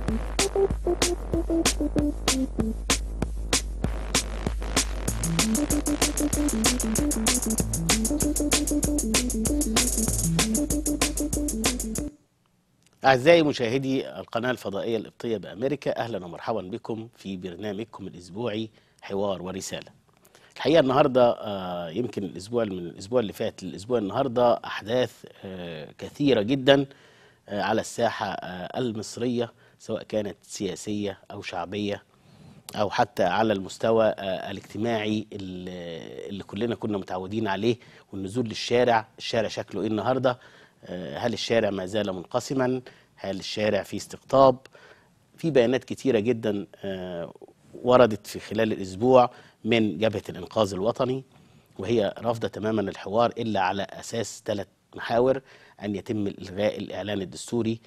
أعزائي مشاهدي القناة الفضائية القبطية بأمريكا أهلا ومرحبا بكم في برنامجكم الأسبوعي حوار ورسالة الحقيقة النهاردة آه، يمكن الأسبوع من الأسبوع اللي فات للأسبوع النهاردة أحداث آه، كثيرة جدا آه، على الساحة آه، المصرية سواء كانت سياسية أو شعبية أو حتى على المستوى آه، الاجتماعي اللي اللي كلنا كنا متعودين عليه والنزول للشارع الشارع شكله إيه النهاردة آه، هل الشارع ما زال منقسما هل الشارع فيه استقطاب في بيانات كتيرة جدا آه، وردت في خلال الأسبوع من جبهة الإنقاذ الوطني وهي رافضة تماما الحوار إلا على أساس ثلاث محاور أن يتم إلغاء الإعلان الدستوري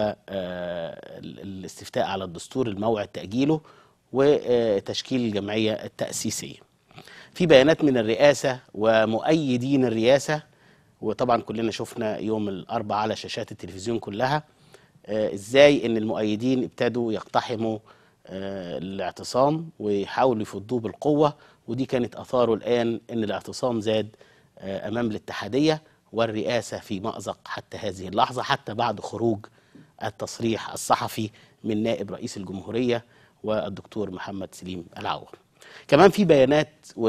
والاستفتاء على الدستور الموعد تأجيله وتشكيل الجمعية التأسيسية في بيانات من الرئاسة ومؤيدين الرئاسة وطبعا كلنا شفنا يوم الأربعاء على شاشات التلفزيون كلها آه، ازاي ان المؤيدين ابتدوا يقتحموا آه، الاعتصام ويحاولوا يفضوه بالقوة ودي كانت أثاره الآن ان الاعتصام زاد آه، أمام الاتحادية والرئاسة في مأزق حتى هذه اللحظة حتى بعد خروج التصريح الصحفي من نائب رئيس الجمهورية والدكتور محمد سليم العوض كمان في بيانات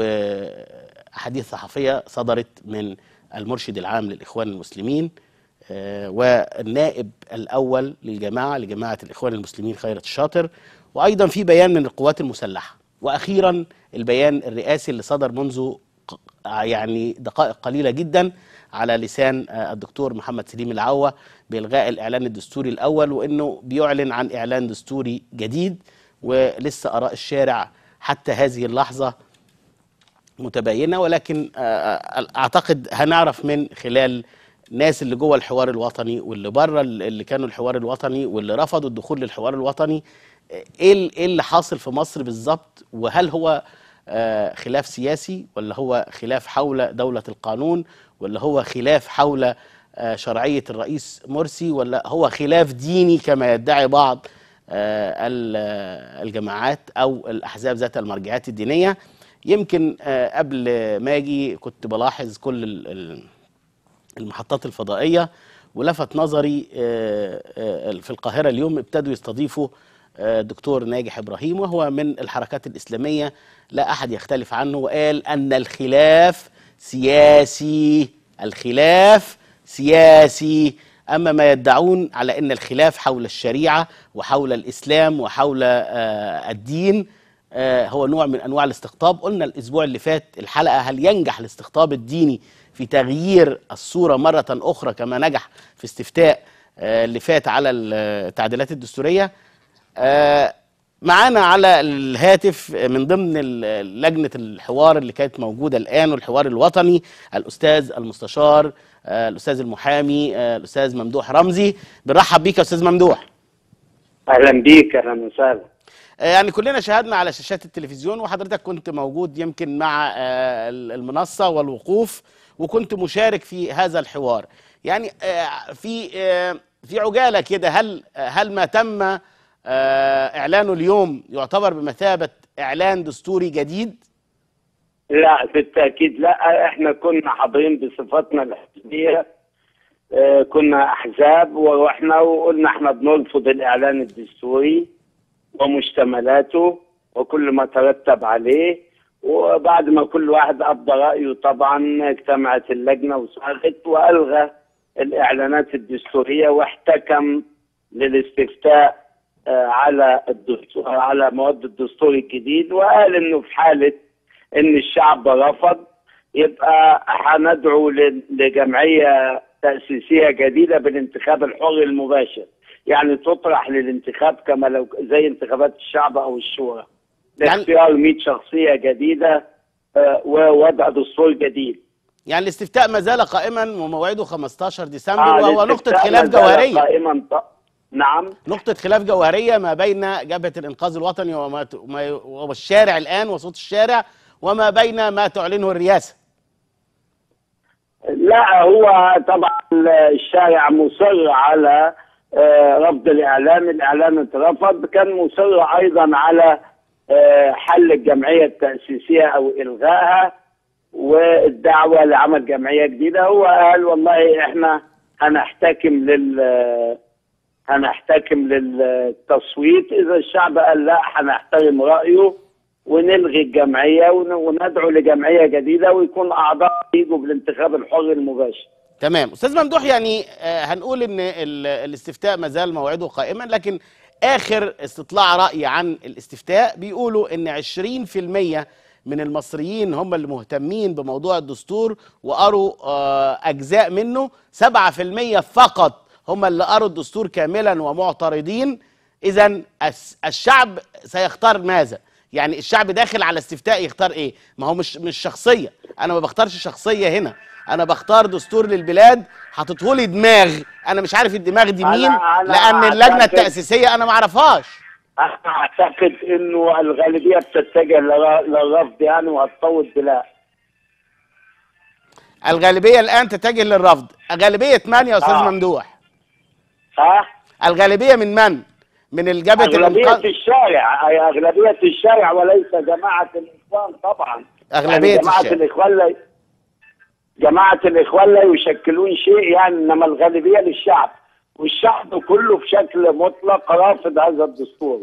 وأحاديث صحفية صدرت من المرشد العام للإخوان المسلمين آه، والنائب الأول للجماعة لجماعة الإخوان المسلمين خيرت الشاطر وأيضا في بيان من القوات المسلحة وأخيرا البيان الرئاسي اللي صدر منذ ق- يعني دقائق قليلة جدا على لسان آه، الدكتور محمد سليم العوة بإلغاء الإعلان الدستوري الأول وإنه بيعلن عن إعلان دستوري جديد ولسه آراء الشارع حتى هذه اللحظة متباينه ولكن آه، آه، اعتقد هنعرف من خلال ناس اللي جوه الحوار الوطني واللي بره اللي كانوا الحوار الوطني واللي رفضوا الدخول للحوار الوطني آه، ايه ال- إيه اللي حاصل في مصر بالظبط وهل هو آه، خلاف سياسي ولا هو خلاف حول دولة القانون ولا هو خلاف حول آه، شرعية الرئيس مرسي ولا هو خلاف ديني كما يدعي بعض آه، ال- آه، الجماعات او الاحزاب ذات المرجعيات الدينيه يمكن آه، قبل ما اجي كنت بلاحظ كل ال- ال- المحطات الفضائيه ولفت نظري آه، آه، في القاهره اليوم ابتدوا يستضيفوا آه، دكتور ناجح ابراهيم وهو من الحركات الاسلاميه لا احد يختلف عنه وقال ان الخلاف سياسي الخلاف سياسي اما ما يدعون على ان الخلاف حول الشريعه وحول الاسلام وحول آه، الدين آه، هو نوع من انواع الاستقطاب قلنا الاسبوع اللي فات الحلقه هل ينجح الاستقطاب الديني في تغيير الصوره مره اخرى كما نجح في استفتاء آه، اللي فات على التعديلات الدستوريه آه، معانا على الهاتف من ضمن ال- لجنه الحوار اللي كانت موجوده الان والحوار الوطني الاستاذ المستشار آه، الاستاذ المحامي آه، الاستاذ ممدوح رمزي بنرحب بيك يا استاذ ممدوح اهلا بيك اهلا وسهلا آه، يعني كلنا شاهدنا على شاشات التلفزيون وحضرتك كنت موجود يمكن مع آه، المنصة والوقوف وكنت مشارك في هذا الحوار يعني آه، في آه، في عجالة كده هل هل ما تم آه، إعلانه اليوم يعتبر بمثابة إعلان دستوري جديد؟ لا بالتاكيد لا احنا كنا حاضرين بصفتنا الحزبيه آه، كنا احزاب ورحنا وقلنا احنا بنرفض الاعلان الدستوري ومشتملاته وكل ما ترتب عليه وبعد ما كل واحد ابدى رايه طبعا اجتمعت اللجنه وصاغت والغى الاعلانات الدستوريه واحتكم للاستفتاء آه، على الدستور على مواد الدستور الجديد وقال انه في حاله ان الشعب رفض يبقى هندعو ل- لجمعيه تاسيسيه جديده بالانتخاب الحر المباشر يعني تطرح للانتخاب كما لو زي انتخابات الشعب او الشورى يعني- لاختيار 100 شخصيه جديده آه، ووضع دستور جديد يعني الاستفتاء ما زال قائما وموعده 15 ديسمبر آه، وهو نقطة الاستفتاء خلاف ما زال جوهرية قائما ط- نعم نقطة خلاف جوهرية ما بين جبهة الإنقاذ الوطني وما وما- والشارع الآن وصوت الشارع وما بين ما تعلنه الرئاسة لا هو طبعا الشارع مصر على آه، رفض الاعلان الاعلان اترفض كان مصر ايضا على آه، حل الجمعيه التاسيسيه او الغائها والدعوه لعمل جمعيه جديده هو قال والله احنا هنحتكم لل هنحتكم للتصويت اذا الشعب قال لا هنحترم رايه ونلغي الجمعيه ون- وندعو لجمعيه جديده ويكون اعضاء يجوا بالانتخاب الحر المباشر تمام استاذ ممدوح يعني آه، هنقول ان ال- الاستفتاء ما زال موعده قائما لكن اخر استطلاع راي عن الاستفتاء بيقولوا ان 20% من المصريين هم اللي مهتمين بموضوع الدستور وقروا آه، اجزاء منه 7% فقط هم اللي قروا الدستور كاملا ومعترضين اذا الشعب سيختار ماذا يعني الشعب داخل على استفتاء يختار ايه ما هو مش مش شخصيه انا ما بختارش شخصيه هنا انا بختار دستور للبلاد حاططهولي دماغ انا مش عارف الدماغ دي أنا- مين أنا لان اللجنه أعتقد- التاسيسيه انا ما اعرفهاش انا اعتقد انه الغالبيه بتتجه للر- للرفض يعني وهتصوت بلا الغالبيه الان تتجه للرفض غالبيه من يا استاذ آه. ممدوح ها الغالبيه من من من الجبهه اغلبيه الانقاذ الشارع أي اغلبيه الشارع وليس جماعه الاخوان طبعا أغلبية يعني جماعه الشارع. الاخوان لا جماعه الاخوان لا يشكلون شيء يعني انما الغالبيه للشعب والشعب كله بشكل مطلق رافض هذا الدستور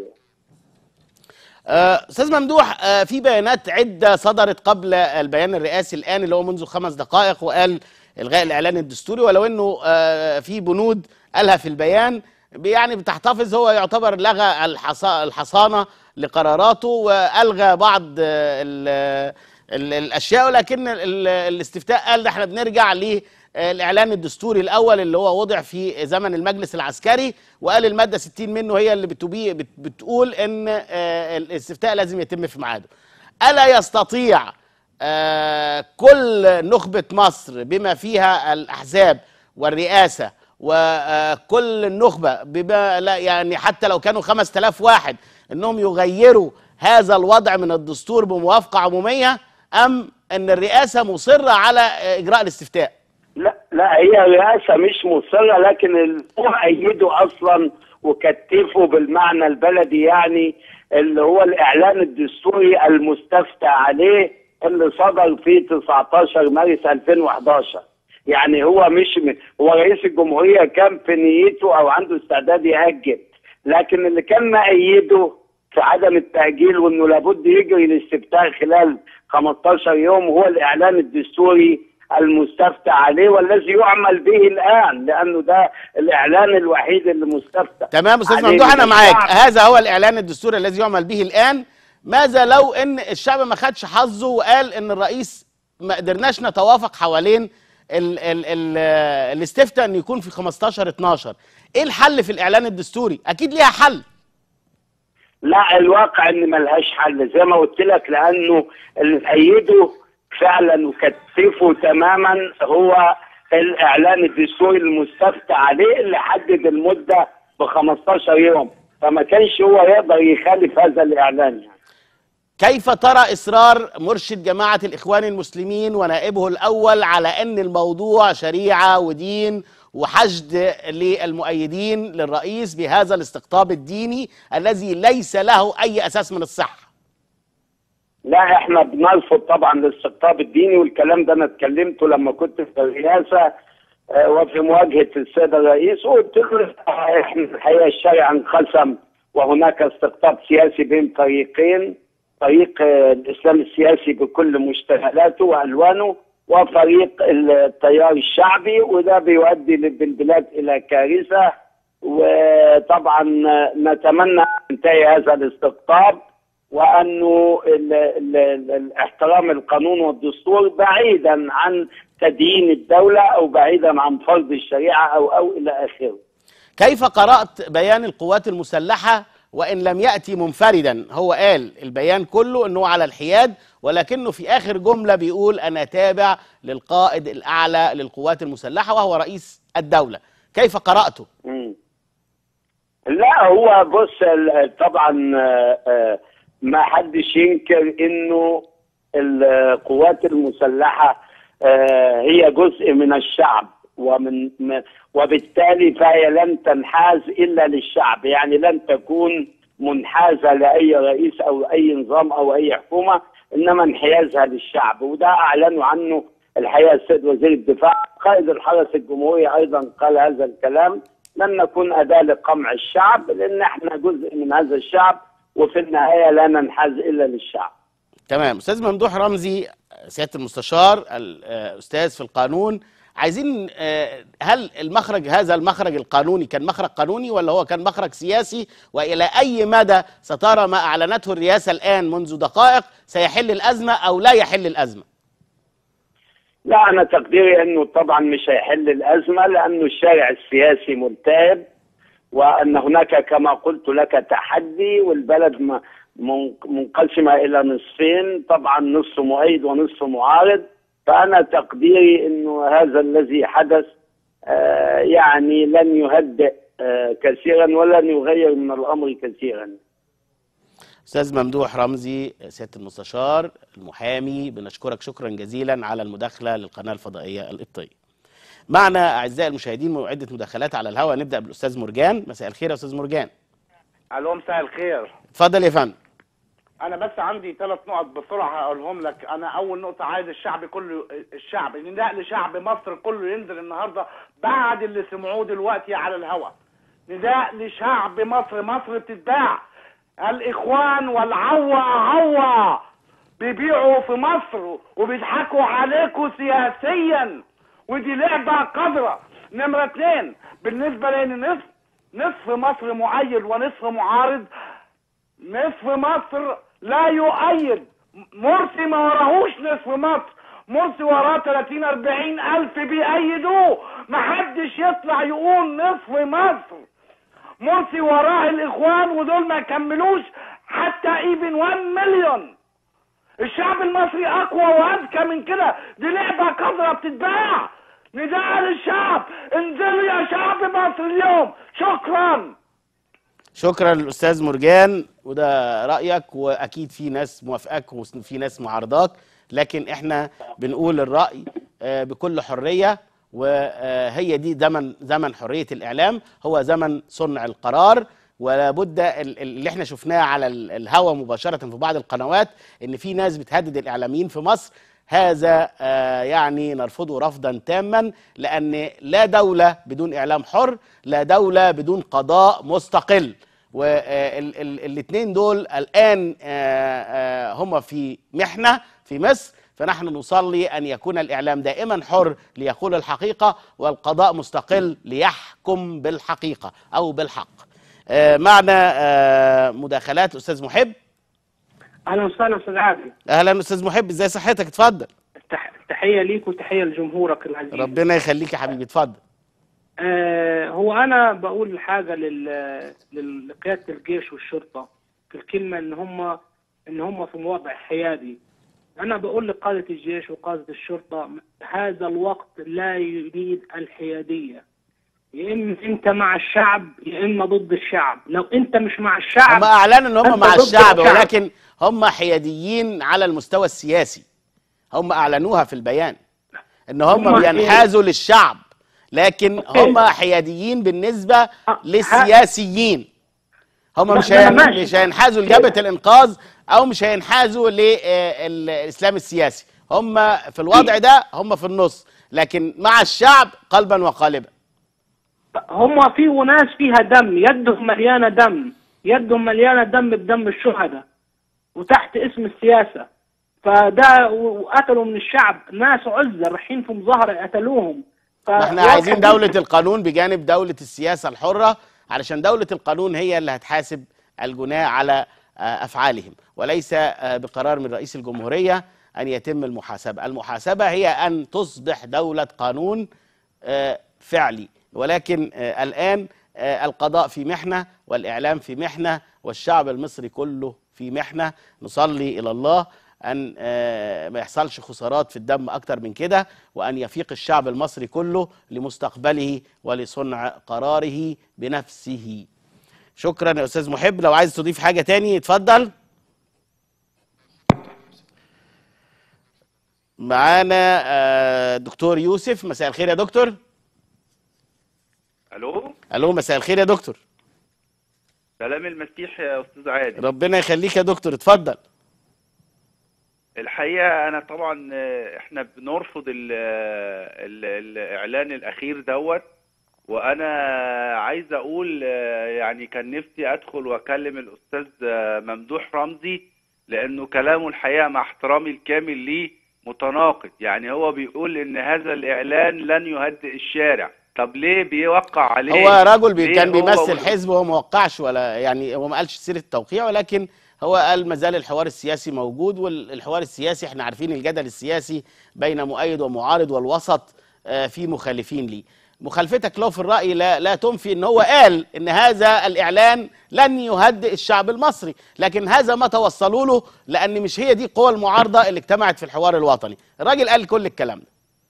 آه، استاذ ممدوح آه، في بيانات عده صدرت قبل البيان الرئاسي الان اللي هو منذ خمس دقائق وقال الغاء الاعلان الدستوري ولو انه آه، في بنود قالها في البيان يعني بتحتفظ هو يعتبر لغى الحصا- الحصانه لقراراته والغى بعض آه، ال- ال- الاشياء ولكن ال- الاستفتاء قال ده احنا بنرجع للاعلان الدستوري الاول اللي هو وضع في زمن المجلس العسكري وقال الماده 60 منه هي اللي بتبي بت- بتقول ان آه، الاستفتاء لازم يتم في ميعاده الا يستطيع آه، كل نخبه مصر بما فيها الاحزاب والرئاسه وكل النخبه بما لا يعني حتى لو كانوا 5000 واحد انهم يغيروا هذا الوضع من الدستور بموافقه عموميه ام ان الرئاسه مصره على آه، اجراء الاستفتاء لا لا هي رئاسة مش مصرة لكن اللي هو أيده أصلا وكتفه بالمعنى البلدي يعني اللي هو الإعلان الدستوري المستفتى عليه اللي صدر في 19 مارس 2011 يعني هو مش م... هو رئيس الجمهورية كان في نيته أو عنده استعداد يأجل لكن اللي كان مأيده في عدم التأجيل وإنه لابد يجري الاستفتاء خلال 15 يوم هو الإعلان الدستوري المستفتى عليه والذي يعمل به الآن لأنه ده الإعلان الوحيد اللي مستفتى تمام استاذ عليه ممدوح انا من معاك الشعب. هذا هو الاعلان الدستوري الذي يعمل به الان ماذا لو ان الشعب ما خدش حظه وقال ان الرئيس ما قدرناش نتوافق حوالين ال ال ال الاستفتاء ان يكون في 15 12 ايه الحل في الاعلان الدستوري اكيد ليها حل لا الواقع ان ملهاش حل زي ما قلت لك لانه اللي ايده فعلا وكتفه تماما هو الاعلان الدستوري المستفتى عليه اللي حدد المده ب 15 يوم فما كانش هو يقدر يخالف هذا الاعلان يعني. كيف ترى اصرار مرشد جماعه الاخوان المسلمين ونائبه الاول على ان الموضوع شريعه ودين وحشد للمؤيدين للرئيس بهذا الاستقطاب الديني الذي ليس له اي اساس من الصحه لا احنا بنرفض طبعا الاستقطاب الديني والكلام ده انا اتكلمته لما كنت في الرئاسه آه، وفي مواجهه السيد الرئيس وقلت له آه، احنا الحقيقه الشارع انقسم وهناك استقطاب سياسي بين طريقين طريق آه، الاسلام السياسي بكل مشتملاته والوانه وفريق التيار الشعبي وده بيؤدي بالبلاد الى كارثه وطبعا نتمنى ان ينتهي هذا الاستقطاب وانه ال ال ال احترام القانون والدستور بعيدا عن تدين الدوله او بعيدا عن فرض الشريعه او او الى اخره. كيف قرات بيان القوات المسلحه وان لم ياتي منفردا هو قال البيان كله انه على الحياد ولكنه في اخر جمله بيقول انا تابع للقائد الاعلى للقوات المسلحه وهو رئيس الدوله كيف قراته مم. لا هو بص ال- طبعا آه، آه، ما حدش ينكر انه القوات المسلحه آه، هي جزء من الشعب ومن م- وبالتالي فهي لن تنحاز الا للشعب يعني لن تكون منحازه لاي رئيس او اي نظام او اي حكومه انما انحيازها للشعب وده اعلنوا عنه الحقيقه السيد وزير الدفاع قائد الحرس الجمهوري ايضا قال هذا الكلام لن نكون اداه لقمع الشعب لان احنا جزء من هذا الشعب وفي النهايه لا ننحاز الا للشعب تمام استاذ ممدوح رمزي سياده المستشار الاستاذ في القانون عايزين آه، هل المخرج هذا المخرج القانوني كان مخرج قانوني ولا هو كان مخرج سياسي والى اي مدى سترى ما اعلنته الرئاسه الان منذ دقائق سيحل الازمه او لا يحل الازمه لا انا تقديري انه طبعا مش هيحل الازمه لانه الشارع السياسي ملتهب وان هناك كما قلت لك تحدي والبلد م- من- منقسمه الى نصفين طبعا نصف مؤيد ونصف معارض فانا تقديري انه هذا الذي حدث آه، يعني لن يهدئ آه، كثيرا ولن يغير من الامر كثيرا استاذ ممدوح رمزي سياده المستشار المحامي بنشكرك شكرا جزيلا على المداخله للقناه الفضائيه القبطيه معنا اعزائي المشاهدين عده مداخلات على الهواء نبدا بالاستاذ مرجان مساء الخير يا استاذ مرجان الو مساء الخير اتفضل يا فندم انا بس عندي ثلاث نقط بسرعه هقولهم لك انا اول نقطه عايز الشعب كله الشعب نداء لشعب مصر كله ينزل النهارده بعد اللي سمعوه دلوقتي على الهوا نداء لشعب مصر مصر بتتباع الاخوان والعوا عوا بيبيعوا في مصر وبيضحكوا عليكم سياسيا ودي لعبه قذره نمره اتنين بالنسبه لان نصف نصف مصر مؤيد ونصف معارض نصف مصر لا يؤيد مرسي ما وراهوش نصف مصر مرسي وراه 30 40 الف بيأيدوه محدش يطلع يقول نصف مصر مرسي وراه الاخوان ودول ما يكملوش حتى ايفن 1 مليون الشعب المصري اقوى واذكى من كده دي لعبه قذره بتتباع نداء للشعب انزلوا يا شعب مصر اليوم شكرا شكرا للاستاذ مرجان وده رايك واكيد في ناس موافقاك وفي ناس معارضاك لكن احنا بنقول الراي آه، بكل حريه وهي دي زمن زمن حريه الاعلام هو زمن صنع القرار ولا بد ال- ال- اللي احنا شفناه على ال- الهوا مباشره في بعض القنوات ان في ناس بتهدد الاعلاميين في مصر هذا آه، يعني نرفضه رفضا تاما لان لا دوله بدون اعلام حر لا دوله بدون قضاء مستقل والاثنين دول الان آه، آه، هم في محنه في مصر فنحن نصلي ان يكون الاعلام دائما حر ليقول الحقيقه والقضاء مستقل ليحكم بالحقيقه او بالحق. آه، معنا آه، مداخلات الاستاذ محب اهلا وسهلا استاذ عافي اهلا استاذ محب ازاي صحتك اتفضل تح- تحيه ليك وتحيه لجمهورك العزيز ربنا يخليك يا حبيبي اتفضل آه هو انا بقول حاجه لل لل- لقياده الجيش والشرطه في الكلمه ان هم ان هم في وضع حيادي انا بقول لقاده الجيش وقاده الشرطه هذا الوقت لا يريد الحياديه يا اما انت مع الشعب يا اما ضد الشعب لو انت مش مع الشعب هم اعلنوا ان هم أنت مع ضد الشعب الشعب. ولكن هم حياديين على المستوى السياسي هم اعلنوها في البيان ان هم هم بينحازوا للشعب لكن أوكي. هم حياديين بالنسبه أه، للسياسيين هم لا، مش لا، هين- ماشي. مش هينحازوا لجبهه الانقاذ او مش هينحازوا للاسلام السياسي هم في الوضع ده هم في النص لكن مع الشعب قلبا وقالبا هم في ناس فيها دم يدهم مليانه دم يدهم مليانه دم بدم الشهداء وتحت اسم السياسه فده و- وقتلوا من الشعب ناس عزة رايحين في مظاهره قتلوهم ما احنا فواضح عايزين جداً. دولة القانون بجانب دولة السياسة الحرة علشان دولة القانون هي اللي هتحاسب الجناة على آه، أفعالهم وليس آه، بقرار من رئيس الجمهورية أن يتم المحاسبة المحاسبة هي أن تصبح دولة قانون آه، فعلي ولكن آه، الآن آه، القضاء في محنة والإعلام في محنة والشعب المصري كله في محنة نصلي إلى الله أن آه، ما يحصلش خسارات في الدم أكتر من كده وأن يفيق الشعب المصري كله لمستقبله ولصنع قراره بنفسه شكرا يا أستاذ محب لو عايز تضيف حاجة تاني اتفضل معانا آه، دكتور يوسف مساء الخير يا دكتور الو مساء الخير يا دكتور سلام المسيح يا استاذ عادل ربنا يخليك يا دكتور اتفضل الحقيقه انا طبعا آه، احنا بنرفض ال ال الاعلان الاخير دوت وانا عايز اقول آه، يعني كان نفسي ادخل واكلم الاستاذ آه، ممدوح رمزي لانه كلامه الحقيقه مع احترامي الكامل ليه متناقض يعني هو بيقول ان هذا الاعلان لن يهدئ الشارع طب ليه بيوقع عليه هو رجل بي ليه كان هو بيمثل وال- حزب وهو ما وقعش ولا يعني هو ما قالش سيره التوقيع ولكن هو قال ما زال الحوار السياسي موجود والحوار السياسي احنا عارفين الجدل السياسي بين مؤيد ومعارض والوسط آه، في مخالفين ليه مخالفتك له في الرأي لا, لا تنفي ان هو قال ان هذا الاعلان لن يهدئ الشعب المصري لكن هذا ما توصلوا له لان مش هي دي قوى المعارضة اللي اجتمعت في الحوار الوطني الراجل قال كل الكلام ده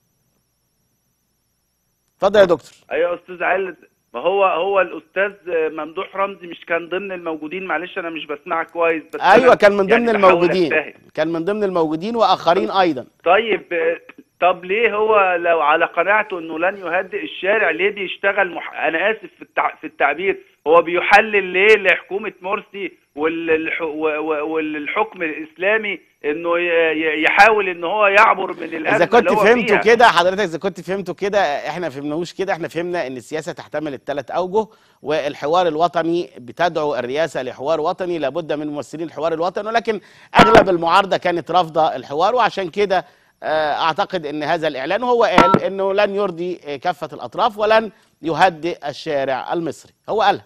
اتفضل يا دكتور ايوه يا استاذ عادل ما هو هو الاستاذ ممدوح رمزي مش كان ضمن الموجودين معلش انا مش بسمعك كويس بس ايوه أنا كان من ضمن يعني بحاول الموجودين أجتهد. كان من ضمن الموجودين واخرين ايضا طيب آه، طب ليه هو لو على قناعته انه لن يهدئ الشارع ليه بيشتغل مح... انا اسف في, التع... في التعبير هو بيحلل ليه لحكومه مرسي والح... و- و- والحكم الاسلامي انه ي... ي- يحاول ان هو يعبر من الازمه اذا كنت اللي هو فهمته فيها. كده حضرتك اذا كنت فهمته كده احنا فهمناهوش كده احنا فهمنا ان السياسه تحتمل الثلاث اوجه والحوار الوطني بتدعو الرئاسه لحوار وطني لابد من ممثلين الحوار الوطني ولكن اغلب المعارضه كانت رافضه الحوار وعشان كده آه، اعتقد ان هذا الاعلان وهو قال انه لن يرضي آه، كافه الاطراف ولن يهدئ الشارع المصري هو قالها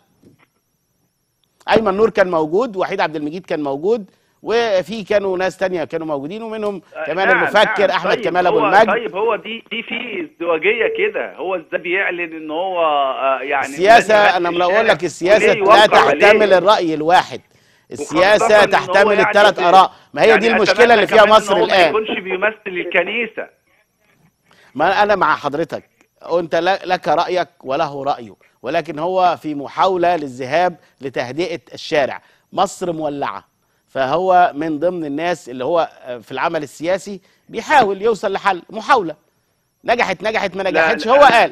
ايمن نور كان موجود وحيد عبد المجيد كان موجود وفي كانوا ناس تانية كانوا موجودين ومنهم كمان نعم، المفكر نعم. احمد طيب كمال ابو هو- المجد طيب هو دي دي في ازدواجيه كده هو ازاي بيعلن ان هو آه، يعني السياسة لن يهدئ أنا لما أقول الشارع لك السياسة وليه لا يوقع تحتمل عليه؟ الرأي الواحد وخاصة السياسة إن هو تحتمل يعني الثلاث بي- آراء ما هي دي يعني المشكلة أتمنى اللي فيها كمان إن مصر هو الآن ما يكونش بيمثل الكنيسة ما أنا مع حضرتك وأنت ل- لك رأيك وله رأيه ولكن هو في محاولة للذهاب لتهدئة الشارع مصر مولعة فهو من ضمن الناس اللي هو في العمل السياسي بيحاول يوصل لحل محاولة نجحت نجحت ما نجحتش لا. هو قال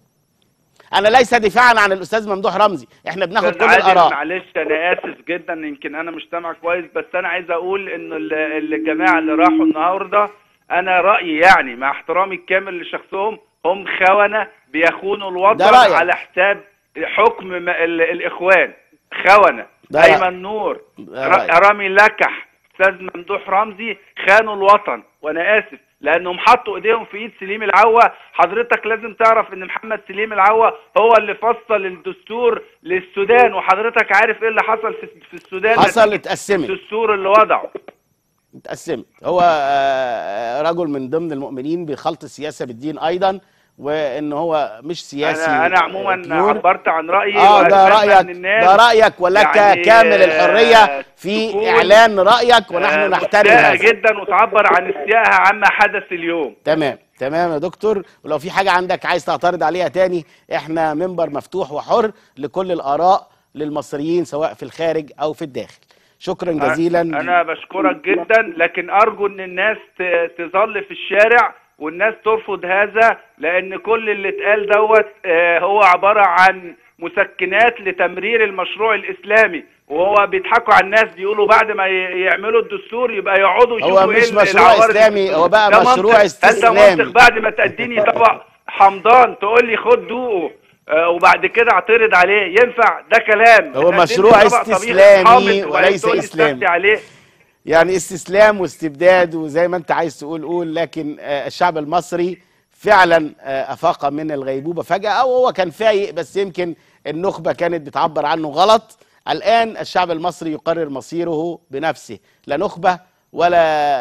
أنا ليس دفاعا عن الأستاذ ممدوح رمزي إحنا بناخد أستاذ كل عادل، الآراء معلش انا اسف جدا يمكن انا مش سامع كويس بس انا عايز اقول انه ال- ال- الجماعه اللي راحوا النهارده انا رايي يعني مع احترامي الكامل لشخصهم هم خونه بيخونوا الوطن ده رأيك. على حساب حكم م- ال- الاخوان خونه ده رأيك. ايمن نور ده ر- رأيك. رامي لكح استاذ ممدوح رمزي خانوا الوطن وانا اسف لانهم حطوا ايديهم في ايد سليم العوا حضرتك لازم تعرف ان محمد سليم العوا هو اللي فصل الدستور للسودان وحضرتك عارف ايه اللي حصل في في السودان حصل نتيجة اتقسمت الدستور اللي وضعه اتقسمت هو آه، رجل من ضمن المؤمنين بخلط السياسه بالدين ايضا وان هو مش سياسي انا انا عموما بيور. عبرت عن رايي اه ده وأتمنى رايك إن الناس ده رايك ولك يعني، كامل آه، الحريه في تكون، اعلان رايك ونحن آه، نحترم مستاءة هذا جدا وتعبر عن استيائها عما حدث اليوم تمام تمام يا دكتور ولو في حاجه عندك عايز تعترض عليها تاني احنا منبر مفتوح وحر لكل الاراء للمصريين سواء في الخارج او في الداخل شكرا جزيلا انا بشكرك جدا لكن ارجو ان الناس ت- تظل في الشارع والناس ترفض هذا لان كل اللي اتقال دوت آه، هو عبارة عن مسكنات لتمرير المشروع الاسلامي وهو بيضحكوا على الناس بيقولوا بعد ما ي- يعملوا الدستور يبقى يقعدوا هو يشوفوا مش ال- مشروع العوارض إسلامي، الدستور. هو بقى ده مشروع منطق. هل ده استسلامي. منطق بعد ما تديني طبق حمضان تقول لي خد دوقه آه، وبعد كده اعترض عليه ينفع ده كلام هو أنا مشروع اديتني طبق طبيخ استسلامي حامض وبعدين وليس تقول لي إسلامي. استفتي عليه يعني استسلام واستبداد وزي ما انت عايز تقول قول لكن آه، الشعب المصري فعلا آه، افاق من الغيبوبه فجاه او هو كان فايق بس يمكن النخبه كانت بتعبر عنه غلط الان الشعب المصري يقرر مصيره بنفسه لا نخبه ولا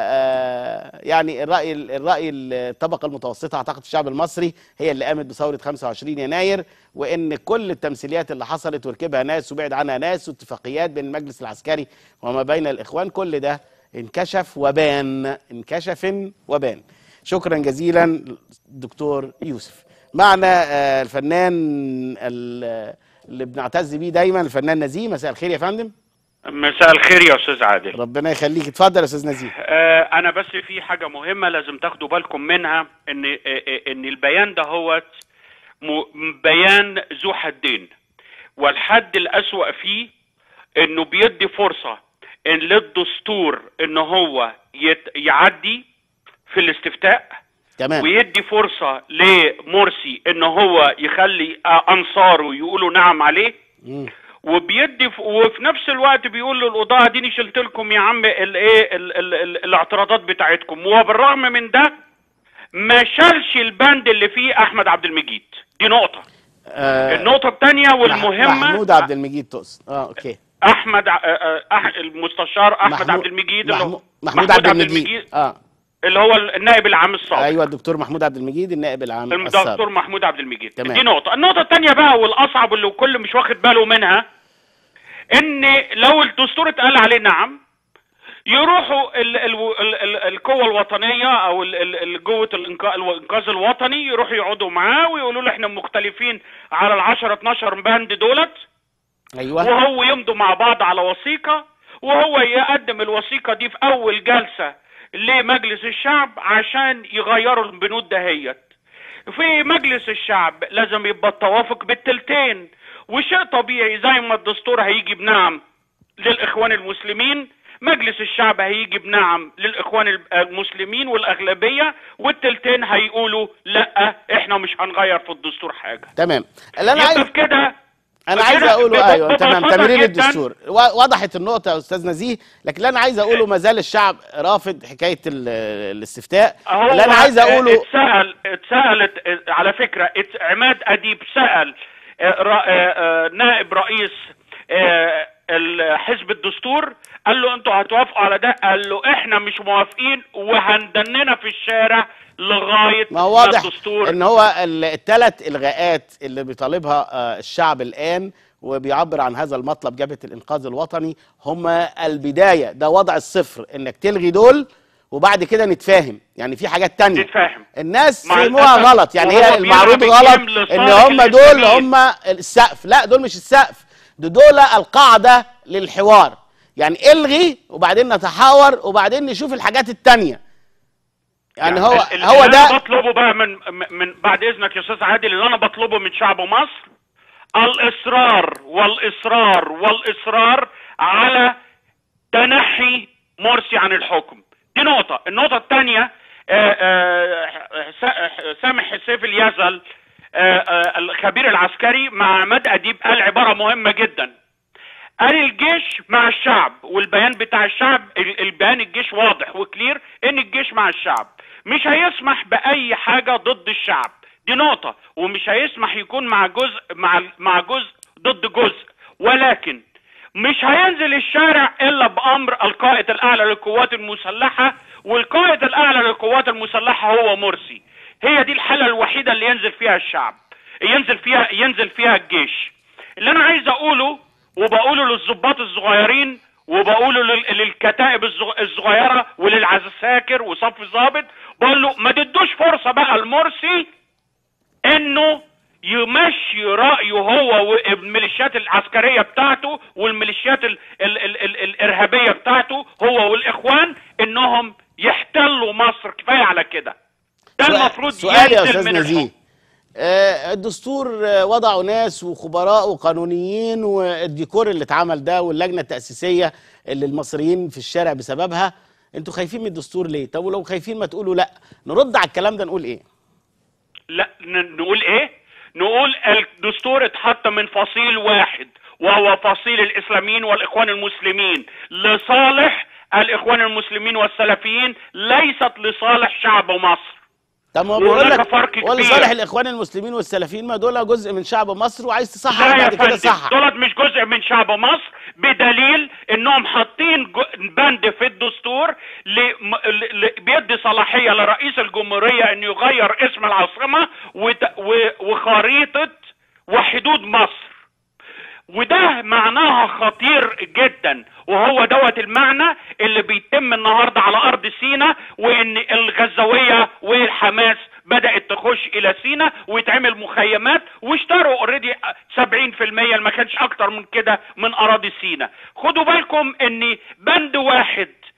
آه، يعني الراي الراي الطبقه المتوسطه اعتقد الشعب المصري هي اللي قامت بثوره 25 يناير وان كل التمثيليات اللي حصلت وركبها ناس وبعد عنها ناس واتفاقيات بين المجلس العسكري وما بين الاخوان كل ده انكشف وبان انكشف وبان شكرا جزيلا دكتور يوسف معنا آه، الفنان ال- اللي بنعتز بيه دايما الفنان نزيه مساء الخير يا فندم مساء الخير يا استاذ عادل ربنا يخليك اتفضل يا استاذ نزيه آه انا بس في حاجه مهمه لازم تاخدوا بالكم منها ان آه، آه، ان البيان ده هو م- بيان ذو حدين والحد الأسوأ فيه انه بيدي فرصة ان للدستور ان هو يت... يعدي في الاستفتاء تمام ويدي فرصة لمرسي ان هو يخلي آه، انصاره يقولوا نعم عليه مم. وبيدي ف... وفي نفس الوقت بيقول للقضاة اديني شلت لكم يا عم الايه ال... ال... ال... الاعتراضات بتاعتكم وبالرغم من ده ما شالش البند اللي فيه احمد عبد المجيد دي نقطة آه النقطة الثانية مح- والمهمة محمود عبد المجيد تقصد اه اوكي احمد ع- آه، آه، أح... المستشار احمد محمود- عبد المجيد اللي هو- محمود, محمود عبد المجيد اه اللي هو النائب العام السابق ايوه الدكتور محمود عبد المجيد النائب العام الدكتور السابق محمود عبد المجيد تمام. دي نقطة النقطة الثانية بقى والأصعب واللي الكل مش واخد باله منها إن لو الدستور اتقال عليه نعم يروحوا ال ال ال ال القوة الوطنية أو ال- ال- ال- قوة الإنقا- الإنقاذ الوطني يروحوا يقعدوا معاه ويقولوا له إحنا مختلفين على ال 10 12 بند دولت ايوه وهو يمضوا مع بعض على وثيقة وهو يقدم الوثيقة دي في أول جلسة لمجلس الشعب عشان يغيروا البنود دهيت في مجلس الشعب لازم يبقى التوافق بالتلتين وشيء طبيعي زي ما الدستور هيجي بنعم للإخوان المسلمين مجلس الشعب هيجي بنعم للإخوان المسلمين والأغلبية والتلتين هيقولوا لا احنا مش هنغير في الدستور حاجة تمام اللي انا يبقى عايز في كده انا عايز كده اقوله بب- ايوه تمام ببساطة تمرير جداً الدستور و- وضحت النقطه يا استاذ نزيه لكن اللي انا عايز اقوله ما زال الشعب رافض حكايه ال- الاستفتاء هو اللي انا عايز اقوله اتسأل اتسألت اه، على فكرة ات- عماد أديب سأل اه، را- اه، اه، نائب رئيس اه، ال- حزب الدستور قال له انتوا هتوافقوا على ده قال له احنا مش موافقين وهندننا في الشارع لغاية ما هو واضح الدستور ان هو الثلاث الغاءات اللي بيطالبها آه، الشعب الان وبيعبر عن هذا المطلب جبهه الانقاذ الوطني هم البدايه ده وضع الصفر انك تلغي دول وبعد كده نتفاهم يعني في حاجات تانية نتفاهم الناس مع فهموها الأسف غلط يعني وهو هي المعروض بيلعب غلط الجيم ان لصالح هم دول الإسلاميين. هم السقف لا دول مش السقف ده دول القاعده للحوار يعني الغي وبعدين نتحاور وبعدين نشوف الحاجات التانية يعني هو ال- ال- هو اللي انا ده بطلبه بقى من من بعد اذنك يا استاذ عادل اللي انا بطلبه من شعب مصر الاصرار والاصرار والاصرار على تنحي مرسي عن الحكم دي نقطة النقطة الثانية سامح سيف اليزل آه، آه، الخبير العسكري مع عماد أديب قال عبارة مهمة جدا قال الجيش مع الشعب والبيان بتاع الشعب ال- البيان الجيش واضح وكلير ان الجيش مع الشعب مش هيسمح باي حاجه ضد الشعب دي نقطه ومش هيسمح يكون مع جزء مع مع جزء ضد جزء ولكن مش هينزل الشارع الا بامر القائد الاعلى للقوات المسلحه والقائد الاعلى للقوات المسلحه هو مرسي هي دي الحاله الوحيده اللي ينزل فيها الشعب ينزل فيها ينزل فيها الجيش اللي انا عايز اقوله وبقوله للضباط الصغيرين وبقوله لل- للكتائب الصغ- الصغيره وللعساكر وصف الضابط بقول له ما تدوش فرصه بقى لمرسي انه يمشي رايه هو والميليشيات العسكريه بتاعته والميليشيات ال ال ال ال الارهابيه بتاعته هو والاخوان انهم يحتلوا مصر كفايه على كده ده سؤال- المفروض سؤال يا ينزل استاذ من نزيه الحكم. آه، الدستور آه، وضعوا ناس وخبراء وقانونيين والديكور اللي اتعمل ده واللجنه التاسيسيه اللي المصريين في الشارع بسببها انتوا خايفين من الدستور ليه؟ طب ولو خايفين ما تقولوا لا نرد على الكلام ده نقول ايه؟ لا ن- نقول ايه نقول الدستور اتحط من فصيل واحد وهو فصيل الاسلاميين والاخوان المسلمين لصالح الاخوان المسلمين والسلفيين ليست لصالح شعب مصر طب ما هو وهناك بيقول لك فرق كبير. ولصالح الاخوان المسلمين والسلفيين ما دول جزء من شعب مصر وعايز تصحح لا يا بعد كده فندم صحح دولت مش جزء من شعب مصر بدليل انهم حاطين جو- بند في الدستور ل- ل- ل- بيدي صلاحيه لرئيس الجمهوريه انه يغير اسم العاصمه وت- و- وخريطه وحدود مصر وده معناها خطير جدا وهو دوت المعنى اللي بيتم النهارده على ارض سينا وان الغزاويه والحماس بدات تخش الى سينا ويتعمل مخيمات واشتروا اوريدي 70% ما كانش اكتر من كده من اراضي سينا خدوا بالكم ان بند واحد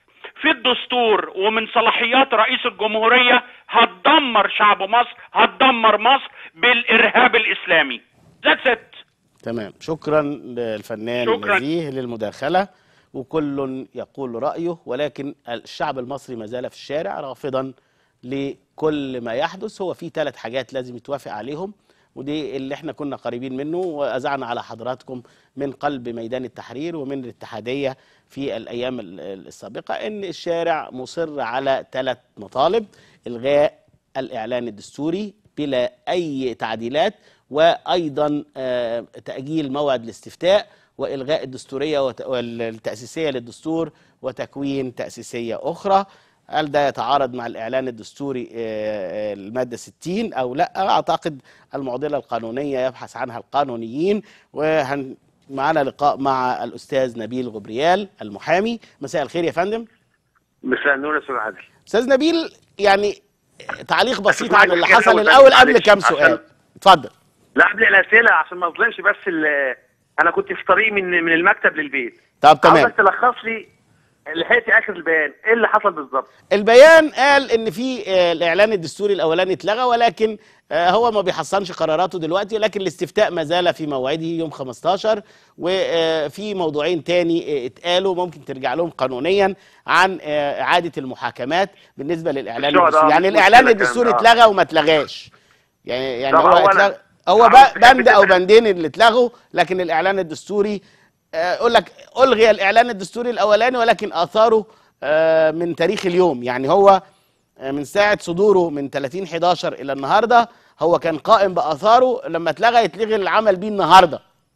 في الدستور ومن صلاحيات رئيس الجمهوريه هتدمر شعب مصر هتدمر مصر بالارهاب الاسلامي ذاتس ات تمام شكرا للفنان شكراً. نزيه للمداخلة وكل يقول رأيه ولكن الشعب المصري ما زال في الشارع رافضا لكل ما يحدث هو في ثلاث حاجات لازم يتوافق عليهم ودي اللي احنا كنا قريبين منه وأذعنا على حضراتكم من قلب ميدان التحرير ومن الاتحادية في الأيام ال- ال- السابقة إن الشارع مصر على ثلاث مطالب إلغاء الإعلان الدستوري بلا أي تعديلات وأيضا آه، تأجيل موعد الاستفتاء وإلغاء الدستورية وت- والتأسيسية للدستور وتكوين تأسيسية أخرى هل ده يتعارض مع الإعلان الدستوري آه، آه، المادة 60 أو لا أعتقد المعضلة القانونية يبحث عنها القانونيين وهن معنا لقاء مع الأستاذ نبيل غبريال المحامي مساء الخير يا فندم مساء النور يا استاذ عادل أستاذ نبيل يعني تعليق بسيط معاك عن اللي كده حصل أول الأول تاني، قبل معلش، كام عشان- سؤال اتفضل لا قبل الاسئله عشان ما اظلمش بس ال- انا كنت في طريق من من المكتب للبيت طب تمام عاوزك تلخص لي لحقت اخر البيان ايه اللي حصل بالظبط البيان قال ان في آه، الاعلان الدستوري الاولاني اتلغى ولكن آه، هو ما بيحصنش قراراته دلوقتي ولكن الاستفتاء ما زال في موعده يوم 15 وفي موضوعين تاني آه، اتقالوا ممكن ترجع لهم قانونيا عن آه، اعاده المحاكمات بالنسبه للاعلان الشهداء، الدستوري آه، يعني مش الاعلان مشكلة الدستوري الكلام ده، اتلغى وما اتلغاش يعني يعني طب هو أولاً، اتلغى هو عاوز ب- تحب بند او تسأل. بندين اللي اتلغوا لكن الاعلان الدستوري آه، اقول لك الغي الاعلان الدستوري الاولاني ولكن اثاره آه، من تاريخ اليوم يعني هو آه، من ساعه صدوره من 30 11 الى النهارده هو كان قائم باثاره لما اتلغى يتلغي العمل بيه النهارده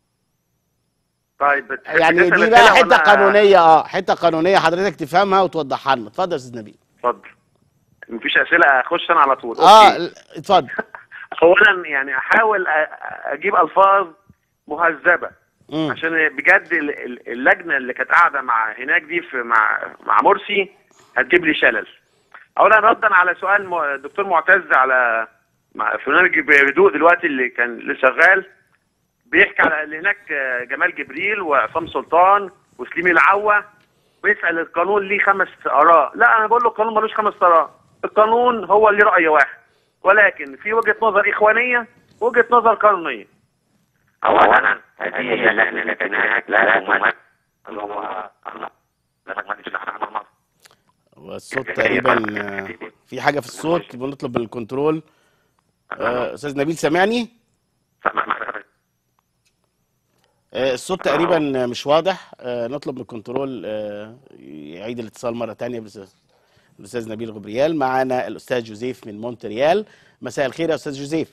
طيب بتحب يعني تسأل دي بقى أسئلة حته ولا- قانونيه اه حته قانونيه حضرتك تفهمها وتوضحها لنا اتفضل يا استاذ نبيل اتفضل مفيش اسئله اخش انا على طول اه أوكي. ال- اتفضل اولا يعني احاول أ- اجيب الفاظ مهذبه مم. عشان بجد ال- ال- اللجنه اللي كانت قاعده مع هناك دي في مع مع مرسي هتجيب لي شلل. اولا ردا على سؤال م- الدكتور معتز على مع- في برنامج بهدوء دلوقتي اللي كان اللي شغال بيحكي على اللي هناك آه، جمال جبريل وعصام سلطان وسليم العوة بيسأل القانون ليه خمس آراء لا أنا بقول له القانون ملوش خمس آراء القانون هو اللي رأي واحد ولكن في وجهة نظر إخوانية وجهة نظر قانونية أولا هذه هي اللجنة التي هناك لا تمثل هو والصوت تقريبا آه، في حاجه في الصوت بنطلب من الكنترول آه، استاذ نبيل سامعني آه، الصوت تقريبا آه، مش واضح آه، نطلب من الكنترول آه، يعيد الاتصال مره تانية بالأستاذ- بالاستاذ نبيل غبريال معانا الاستاذ جوزيف من مونتريال مساء الخير يا استاذ جوزيف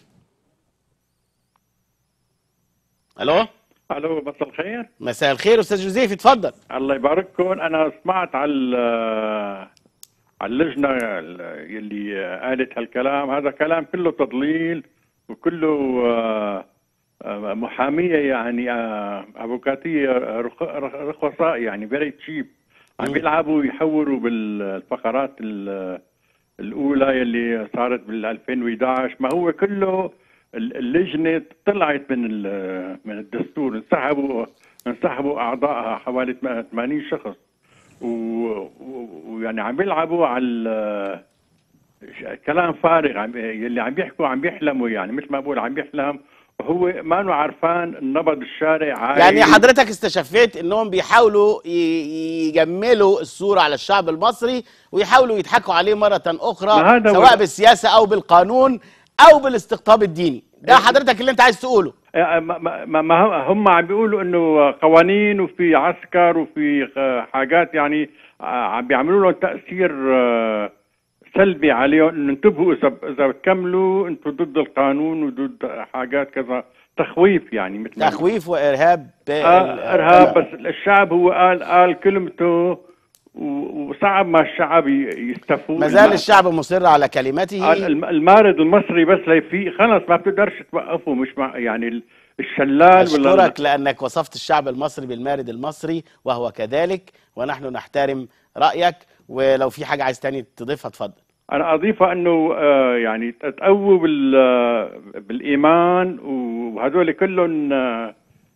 الو الو مساء الخير مساء الخير استاذ جوزيف اتفضل الله يبارككم انا سمعت على ال- على اللجنه اللي قالت هالكلام هذا كلام كله تضليل وكله آه، آه، محاميه يعني آه، افوكاتيه رخ- رخ- رخصاء يعني فيري تشيب عم مم. بيلعبوا يحوروا بالفقرات ال- الاولى اللي صارت بال 2011 ما هو كله ال- اللجنه طلعت من ال- من الدستور انسحبوا انسحبوا اعضائها حوالي 80 شخص و- و- ويعني عم بيلعبوا على ال- ش- كلام فارغ عم يلي عم بيحكوا عم بيحلموا يعني مثل ما بقول عم بيحلم وهو ما انه عارفان نبض الشارع عايز يعني حضرتك استشفيت انهم بيحاولوا ي- يجملوا الصوره على الشعب المصري ويحاولوا يضحكوا عليه مره اخرى ما هذا هو- سواء بالسياسه او بالقانون او بالاستقطاب الديني ده حضرتك اللي انت عايز تقوله ما ما ما- ما هم عم بيقولوا انه قوانين وفي عسكر وفي آه، حاجات يعني آه، عم بيعملوا لهم تاثير آه، سلبي عليهم انه انتبهوا اذا اذا بتكملوا انتم ضد القانون وضد حاجات كذا تخويف يعني مثل ما تخويف وارهاب آه ارهاب بس الشعب هو قال قال كلمته و- وصعب ما الشعب ي- يستفوق ما زال الشعب مصر على كلمته قال الم- المارد المصري بس ليفيق خلص ما بتقدرش توقفه مش مع يعني ال- الشلال ولا أشكرك لأنك وصفت الشعب المصري بالمارد المصري وهو كذلك ونحن نحترم رأيك ولو في حاجة عايز تاني تضيفها اتفضل انا اضيفها انه آه، يعني تقووا بال آه، بالايمان وهذول كلهم آه،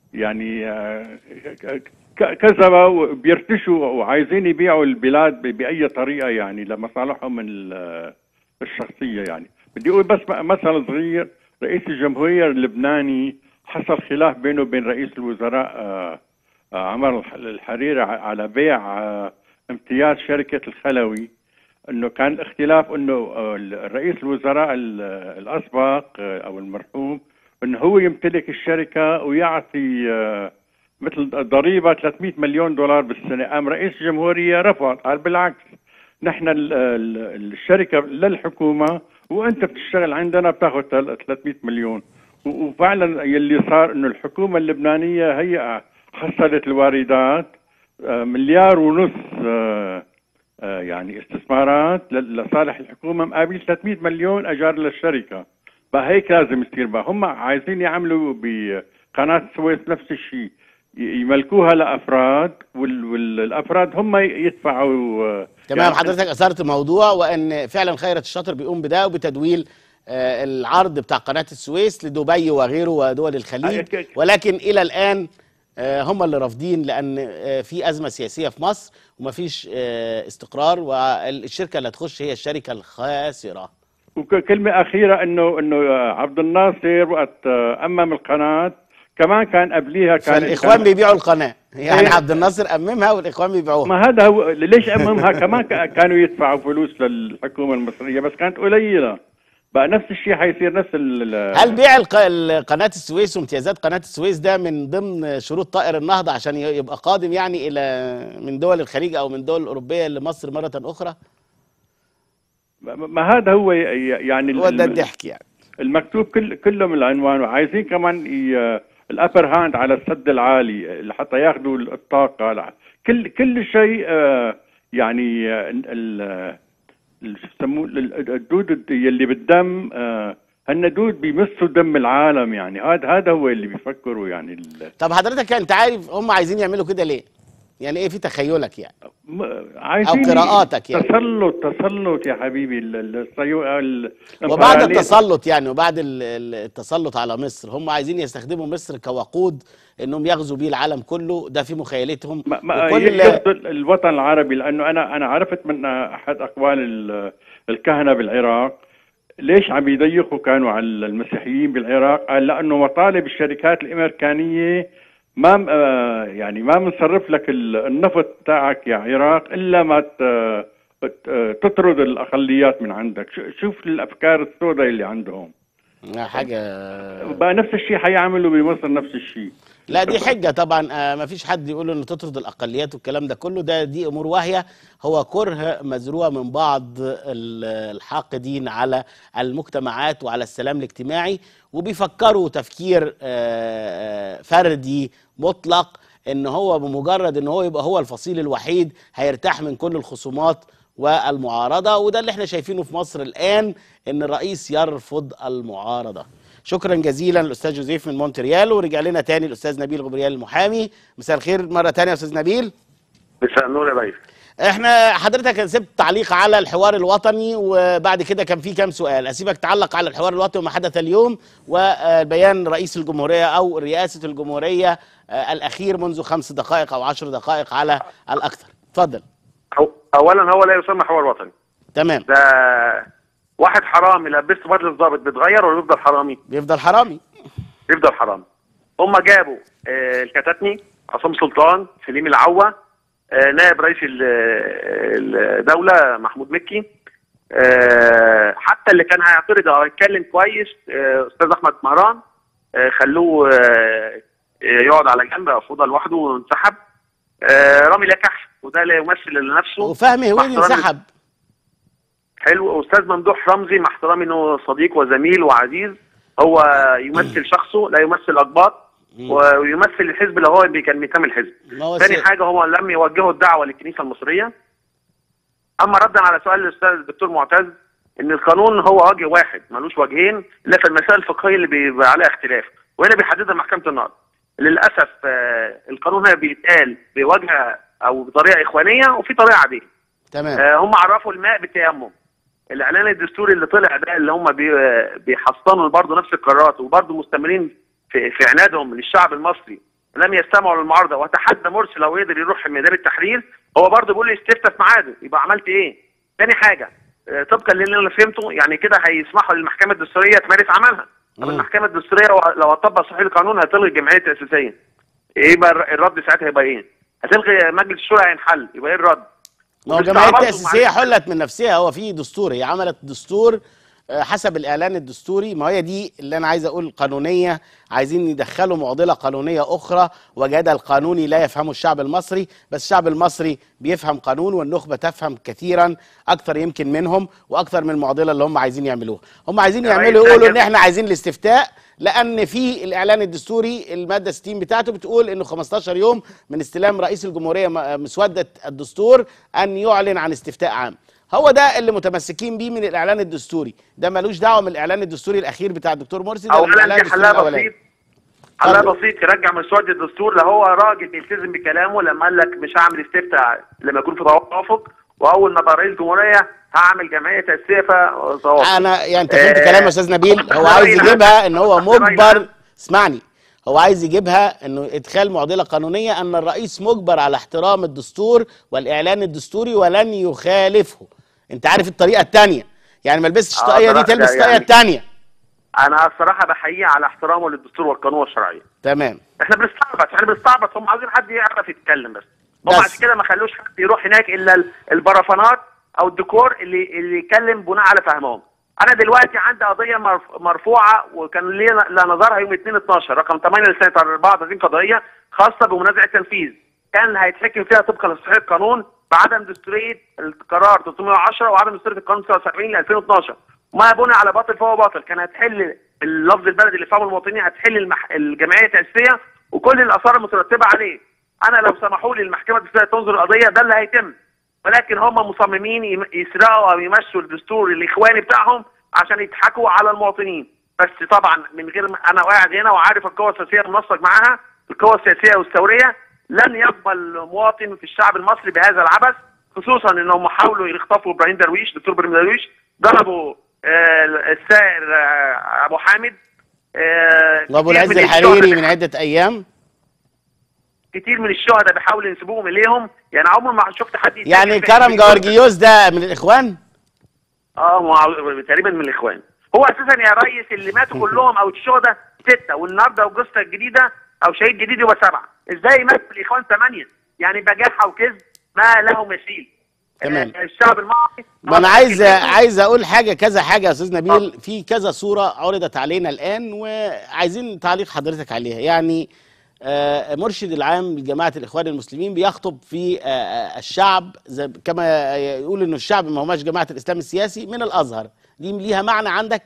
يعني آه، ك- كذبوا وبيرتشوا وعايزين يبيعوا البلاد ب- باي طريقه يعني لمصالحهم ال- الشخصيه يعني بدي اقول بس م- مثل صغير رئيس الجمهوريه اللبناني حصل خلاف بينه وبين رئيس الوزراء آه، آه، عمر الح- الحريري ع- على بيع آه، امتياز شركه الخلوي انه كان الاختلاف انه آه، الرئيس الوزراء ال- الاسبق آه، او المرحوم انه هو يمتلك الشركه ويعطي آه، مثل ضريبه 300 مليون دولار بالسنه قام رئيس الجمهوريه رفض قال بالعكس نحن ال- ال- الشركه للحكومه وانت بتشتغل عندنا بتاخذ 300 مليون و- وفعلا يلي صار انه الحكومه اللبنانيه هي حصلت الواردات آه، مليار ونص آه، آه، يعني استثمارات ل- لصالح الحكومه مقابل 300 مليون اجار للشركه فهيك لازم يصير بقى هم عايزين يعملوا بقناه السويس نفس الشيء ي- يملكوها لافراد وال- والافراد هم يدفعوا آه، تمام يعني حضرتك اثرت موضوع وان فعلا خيرت الشاطر بيقوم بده وبتدويل آه، العرض بتاع قناه السويس لدبي وغيره ودول الخليج أي- أي- ولكن الى الان آه، هم اللي رافضين لان آه، في ازمه سياسيه في مصر ومفيش آه، استقرار والشركه اللي هتخش هي الشركه الخاسره وكلمة أخيرة إنه إنه آه، عبد الناصر وقت آه، أمم القناة كمان كان قبليها كان فالاخوان كان- بيبيعوا القناه يعني إيه. عبد الناصر اممها والاخوان بيبيعوها ما هذا هو ليش أممها كمان كا- كانوا يدفعوا فلوس للحكومة المصرية بس كانت قليلة بقى نفس الشيء حيصير نفس ال هل بيع الق- ال- قناه السويس وامتيازات قناه السويس ده من ضمن شروط طائر النهضه عشان ي- يبقى قادم يعني الى من دول الخليج او من دول الاوروبيه لمصر مره اخرى ما ما هذا هو ي- يعني ال- هو ده ال- الضحك يعني المكتوب كل كله من العنوان وعايزين كمان الابر هاند على السد العالي لحتى ياخذوا الطاقه لع- كل كل شيء آه، يعني آه، ال- ال- شو يسموه ال- الدود الد- يلي بالدم آه، هن دود بيمسوا دم العالم يعني هذا هذا هو اللي بيفكروا يعني ال- طب حضرتك انت عارف هم عايزين يعملوا كده ليه يعني ايه في تخيلك يعني م- عايزين قراءاتك يعني. تسلط تسلط يا حبيبي ال- ال- الصيو- ال- وبعد الإمبراطورية. التسلط يعني وبعد ال- ال- التسلط على مصر هم عايزين يستخدموا مصر كوقود انهم يغزوا بيه العالم كله ده في مخيلتهم ما ما وكل يقصد الوطن العربي لانه انا انا عرفت من احد اقوال ال- الكهنه بالعراق ليش عم يضيقوا كانوا على المسيحيين بالعراق؟ قال لانه مطالب الشركات الامريكانيه ما م- آه يعني ما بنصرف لك ال- النفط تاعك يا عراق الا ما ت- ت- تطرد الاقليات من عندك، ش- شوف الافكار السوداء اللي عندهم. حاجه بقى نفس الشيء حيعملوا بمصر نفس الشيء. لا دي حجة طبعا آه ما فيش حد يقول انه تطرد الاقليات والكلام ده كله ده دي امور واهية هو كره مزروع من بعض ال- الحاقدين على المجتمعات وعلى السلام الاجتماعي وبيفكروا تفكير آه، آه، فردي مطلق ان هو بمجرد ان هو يبقى هو الفصيل الوحيد هيرتاح من كل الخصومات والمعارضة وده اللي احنا شايفينه في مصر الان ان الرئيس يرفض المعارضة شكرا جزيلا الاستاذ جوزيف من مونتريال ورجع لنا تاني الاستاذ نبيل غبريال المحامي مساء الخير مره تانية يا استاذ نبيل مساء النور يا ضيف احنا حضرتك سبت تعليق على الحوار الوطني وبعد كده كان في كام سؤال اسيبك تعلق على الحوار الوطني وما حدث اليوم وبيان رئيس الجمهوريه او رئاسه الجمهوريه آه، الاخير منذ خمس دقائق او عشر دقائق على الاكثر اتفضل أو- اولا هو لا يسمى حوار وطني تمام ده واحد حرامي لبسته بدله ضابط بيتغير ولا بيفضل حرامي؟ بيفضل حرامي بيفضل حرامي هم جابوا آه، الكتاتني عصام سلطان سليم العوة آه، نائب رئيس ال- الدولة محمود مكي آه، حتى اللي كان هيعترض او يتكلم كويس آه، استاذ احمد مهران آه، خلوه آه، يقعد على جنب او في اوضه لوحده وانسحب آه، رامي لكح وده لا يمثل لنفسه وفهمي مع هويدي احترامي- انسحب حلو استاذ ممدوح رمزي مع احترامي انه صديق وزميل وعزيز هو يمثل شخصه لا يمثل اقباط ويمثل الحزب اللي هو بي- كان بينتمي الحزب ما هو ثاني سي- حاجه هو لم يوجهوا الدعوه للكنيسه المصريه اما ردا على سؤال الاستاذ الدكتور معتز ان القانون هو وجه واحد ملوش وجهين الا في المسائل الفقهيه اللي بيبقى عليها اختلاف وهنا بيحددها محكمه النقض للاسف آه، القانون هنا بيتقال بوجه او بطريقه اخوانيه وفي طريقه عاديه تمام آه، هم عرفوا الماء بالتيمم الاعلان الدستوري اللي طلع ده اللي هم بي- آه، بيحصنوا برضه نفس القرارات وبرضه مستمرين في, في عنادهم للشعب المصري لم يستمعوا للمعارضه وتحدى مرسي لو قدر يروح ميدان التحرير هو برضه بيقول لي استفتى في ميعاده يبقى عملت ايه؟ تاني حاجه آه، طبقا للي انا فهمته يعني كده هيسمحوا للمحكمه الدستوريه تمارس عملها طب مم. المحكمه الدستوريه لو- لو هتطبق صحيح القانون هتلغي الجمعيه التاسيسيه ايه بقى الر- الرد ساعتها هيبقى ايه؟ هتلغي مجلس الشورى هينحل يبقى ايه الرد؟ ما هو ولسه الجمعيه برضه التاسيسيه معلش. حلت من نفسها هو في دستور هي عملت دستور آه، حسب الاعلان الدستوري ما هي دي اللي انا عايز اقول قانونيه عايزين يدخلوا معضله قانونيه اخرى وجدل قانوني لا يفهمه الشعب المصري بس الشعب المصري بيفهم قانون والنخبه تفهم كثيرا اكثر يمكن منهم واكثر من المعضله اللي هم عايزين يعملوها هم عايزين يا يعملوا ريس يقولوا ان كده. احنا عايزين الاستفتاء لان في الاعلان الدستوري الماده 60 بتاعته بتقول انه 15 يوم من استلام رئيس الجمهوريه م- مسوده الدستور ان يعلن عن استفتاء عام هو ده اللي متمسكين بيه من الاعلان الدستوري ده ملوش دعوه من الاعلان الدستوري الاخير بتاع الدكتور مرسي ده من اولا الاعلان دي الدستوري حلها الاولاني بسيط حلها اتفضل. بسيط يرجع مسودة الدستور لا هو راجل بيلتزم بكلامه لما قال لك مش هعمل استفتاء لما يكون في توافق واول ما بقى رئيس جمهوريه هعمل جمعيه تاسيسيه فتوافق انا يعني انت فهمت آه، كلام يا استاذ نبيل هو رأي عايز العام. يجيبها ان هو رأي مجبر العام. اسمعني هو عايز يجيبها انه ادخال معضله قانونيه ان الرئيس مجبر على احترام الدستور والاعلان الدستوري ولن يخالفه انت عارف الطريقه الثانيه يعني ما لبستش آه، الطاقيه دي صراحة تلبس الطاقيه يعني- الثانيه انا الصراحه بحييه على احترامه للدستور والقانون والشرعيه تمام احنا بنستعبط احنا بنستعبط هم عايزين حد يعرف يتكلم بس هم بس. عشان كده ما خلوش حد يروح هناك الا ال- البرفانات او الديكور اللي اللي يتكلم بناء على فهمهم انا دلوقتي عندي قضيه مرف- مرفوعه وكان لي لا نظرها يوم 2 12 رقم 8 لسنه 34 قضيه خاصه بمنازع التنفيذ كان هيتحكم فيها طبقا لصحيح القانون بعدم دستوريه القرار 310 وعدم دستوريه القانون 79 ل 2012 ما بني على باطل فهو باطل كان هتحل اللفظ البلدي اللي فهمه المواطنين هتحل المح... الجمعيه التاسيسيه وكل الاثار المترتبه عليه انا لو سمحوا لي المحكمه الدستوريه تنظر القضيه ده اللي هيتم ولكن هم مصممين يم- يسرقوا او يمشوا الدستور الاخواني بتاعهم عشان يضحكوا على المواطنين بس طبعا من غير ما انا قاعد هنا وعارف القوى السياسيه المنسق معاها القوى السياسيه والثوريه لن يقبل مواطن في الشعب المصري بهذا العبث خصوصا انهم حاولوا يخطفوا ابراهيم درويش دكتور ابراهيم درويش ضربوا آه، السائر آه، ابو حامد آه، وابو كتير العز من الحريري الشهداء- من عده ايام كتير من الشهداء بيحاولوا ينسبوهم اليهم يعني عمر ما شفت حد يتكلم يعني في- كرم في- جوارجيوس ده من الاخوان اه مع- تقريبا من الاخوان هو اساسا يا ريس اللي ماتوا كلهم او الشهداء سته والنهارده وجثه الجديده او شهيد جديد يبقى سبعه ازاي مات الاخوان ثمانيه يعني بجاحه وكذب ما له مثيل تمام. آه، الشعب المصري ما انا عايز عايز اقول حاجه كذا حاجه يا استاذ نبيل في كذا صوره عرضت علينا الان وعايزين تعليق حضرتك عليها يعني آه، مرشد العام لجماعه الاخوان المسلمين بيخطب في آه، آه، الشعب زي كما يقول انه الشعب ما هماش جماعه الاسلام السياسي من الازهر دي ليها معنى عندك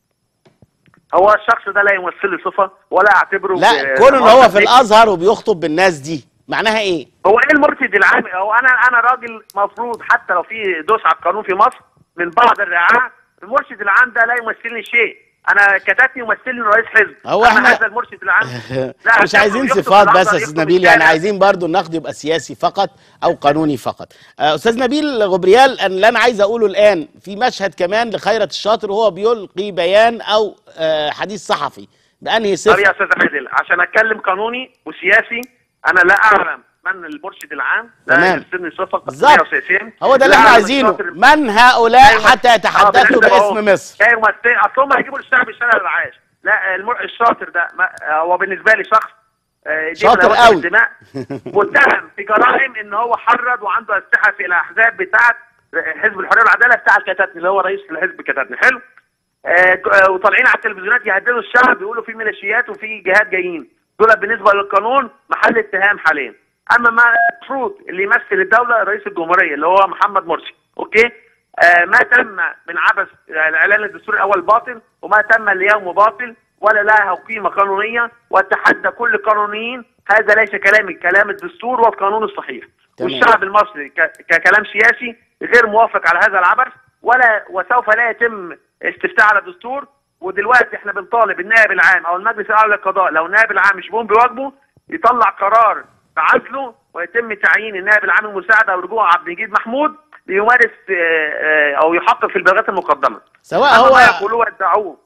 هو الشخص ده لا يمثل لي صفه ولا اعتبره لا ب- كون ان هو في بمرتب الازهر وبيخطب بالناس دي معناها ايه هو ايه المرشد العام هو انا انا راجل مفروض حتى لو في دوس على القانون في مصر من بعض الرعاة المرشد العام ده لا يمثلني شيء انا كتاتني يمثلني رئيس حزب هو أما احنا- هذا المرشد العام لا، مش أعتبره عايزين يخطب صفات الأزهر، بس يا استاذ يخطب نبيل يعني الشارع. عايزين برضو النقد يبقى سياسي فقط او قانوني فقط آه، استاذ نبيل غبريال أنا اللي انا عايز اقوله الان في مشهد كمان لخيرت الشاطر وهو بيلقي بيان او آه، حديث صحفي بانهي طب يا صفه استاذ عادل عشان اتكلم قانوني وسياسي انا لا اعلم من المرشد العام لا تمام. يمثلني صفه بالظبط. قانونيه وسياسيه هو ده اللي لا احنا أعلم عايزينه الشاطر- من هؤلاء أيوة. حتى يتحدثوا آه، باسم بالنسبة مصر هو- يمثل اصل هم هيجيبوا الشعب الشارع الرعاش لا المر... الشاطر ده ما... هو بالنسبه لي شخص آه، دي شاطر ملوثة قوي. بالدماء متهم في جرائم ان هو حرض وعنده اسلحه في الاحزاب بتاعه حزب الحريه والعداله بتاع الكتاتني اللي هو رئيس الحزب الكتاتني حلو آه، ك- آه، وطالعين على التلفزيونات يهددوا الشعب بيقولوا في ميليشيات وفي جهات جايين دول بالنسبه للقانون محل اتهام حاليا اما ما المفروض اللي يمثل الدوله رئيس الجمهوريه اللي هو محمد مرسي اوكي آه ما تم من عبث الاعلان الدستوري الاول باطل وما تم اليوم باطل ولا لها قيمه قانونيه واتحدى كل القانونيين هذا ليس كلامي كلام الدستور والقانون الصحيح تمام. والشعب المصري ك- ككلام سياسي غير موافق على هذا العبث ولا وسوف لا يتم استفتاء على الدستور ودلوقتي احنا بنطالب النائب العام او المجلس الاعلى للقضاء لو النائب العام مش بيقوم بواجبه يطلع قرار بعزله ويتم تعيين النائب العام المساعد او رجوع عبد المجيد محمود ليمارس آه، آه، او يحقق في البلاغات المقدمه سواء أما هو ما يقولوه ويدعوه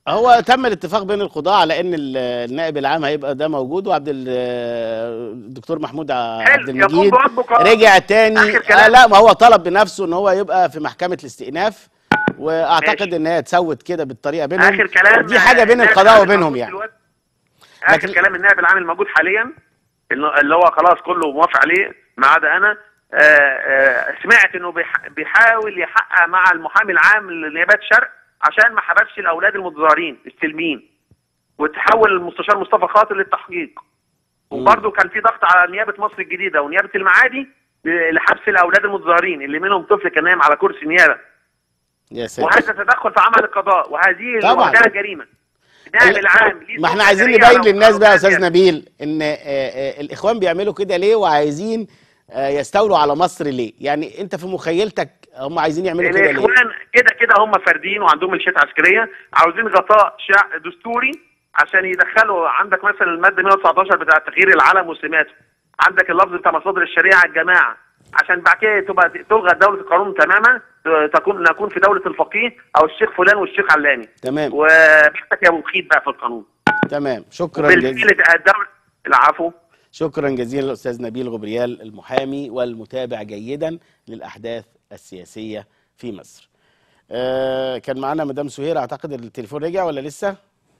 هو تم الاتفاق بين القضاة على ان ال- النائب العام هيبقى ده موجود وعبد ال- الدكتور محمود ع- حلو، عبد يقوم المجيد بربه قرار. رجع تاني آخر آه كلام. لا ما هو طلب بنفسه ان هو يبقى في محكمة الاستئناف واعتقد ماشي. ان هي تسوت كده بالطريقة بينهم اخر كلام دي حاجة بين النائب القضاء العام وبينهم الموجود يعني دلوقتي. اخر لكن- كلام النائب العام الموجود حاليا اللي اللي هو خلاص كله موافق عليه ما عدا انا آه، آه، سمعت انه بيح- بيحاول يحقق مع المحامي العام لنيابات شرق عشان ما حبسش الاولاد المتظاهرين السلميين وتحول المستشار مصطفى خاطر للتحقيق وبرضه كان في ضغط على نيابه مصر الجديده ونيابه المعادي لحبس الاولاد المتظاهرين اللي منهم طفل كان نايم على كرسي نيابه يا ساتر وهذا تدخل في عمل القضاء وهذه طبعاً. لوحدها جريمه النائب العام ليه ما احنا سلطة عايزين إدارية نبين على للناس بقى يا مستوى استاذ نبيل ان آه، آه، الاخوان بيعملوا كده ليه وعايزين آه، يستولوا على مصر ليه يعني انت في مخيلتك هم عايزين يعملوا كده ليه الاخوان كده كده هم فاردين وعندهم ميليشيات عسكريه عاوزين غطاء شع دستوري عشان يدخلوا عندك مثلا الماده 119 بتاع تغيير العلم وسماته عندك اللفظ بتاع مصادر الشريعه الجماعه عشان بعد كده تبقى تلغى دوله القانون تماما تكون نكون في دوله الفقيه او الشيخ فلان والشيخ علاني تمام وبحثك يا ابو مخيط بقى في القانون تمام شكرا جزيلا بالفعل الدوله العفو شكرا جزيلا الاستاذ نبيل غبريال المحامي والمتابع جيدا للاحداث السياسيه في مصر آه كان معانا مدام سهير اعتقد التليفون رجع ولا لسه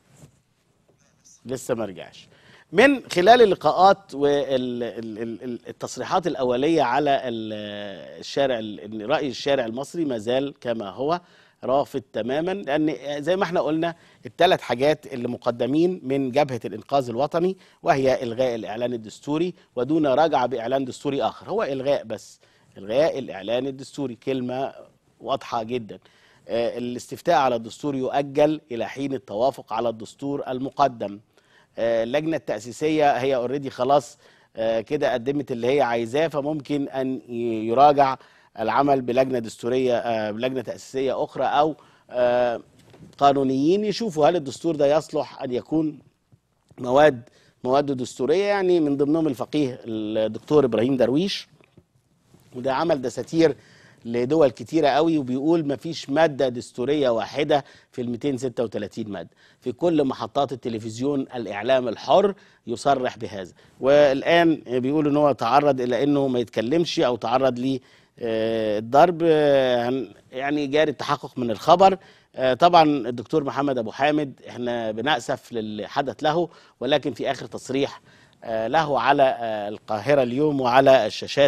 لسه ما رجعش من خلال اللقاءات والتصريحات الاوليه على ال- الشارع ال- راي الشارع المصري ما زال كما هو رافض تماما لان زي ما احنا قلنا الثلاث حاجات اللي مقدمين من جبهه الانقاذ الوطني وهي الغاء الاعلان الدستوري ودون رجعه باعلان دستوري اخر هو الغاء بس الغاء الاعلان الدستوري كلمه واضحه جدا آه، الاستفتاء على الدستور يؤجل الى حين التوافق على الدستور المقدم آه، اللجنه التاسيسيه هي اوريدي خلاص آه، كده قدمت اللي هي عايزاه فممكن ان ي- يراجع العمل بلجنه دستوريه آه، بلجنه تاسيسيه اخرى او آه، قانونيين يشوفوا هل الدستور ده يصلح ان يكون مواد مواد دستوريه يعني من ضمنهم الفقيه الدكتور ابراهيم درويش وده عمل دساتير لدول كتيرة قوي وبيقول مفيش مادة دستورية واحدة في ال 236 مادة في كل محطات التلفزيون الإعلام الحر يصرح بهذا والآن بيقول إن هو تعرض إلى إنه ما يتكلمش أو تعرض للضرب يعني جاري التحقق من الخبر آه، طبعا الدكتور محمد أبو حامد احنا بنأسف للي حدث له ولكن في آخر تصريح آه، له على آه، القاهرة اليوم وعلى الشاشات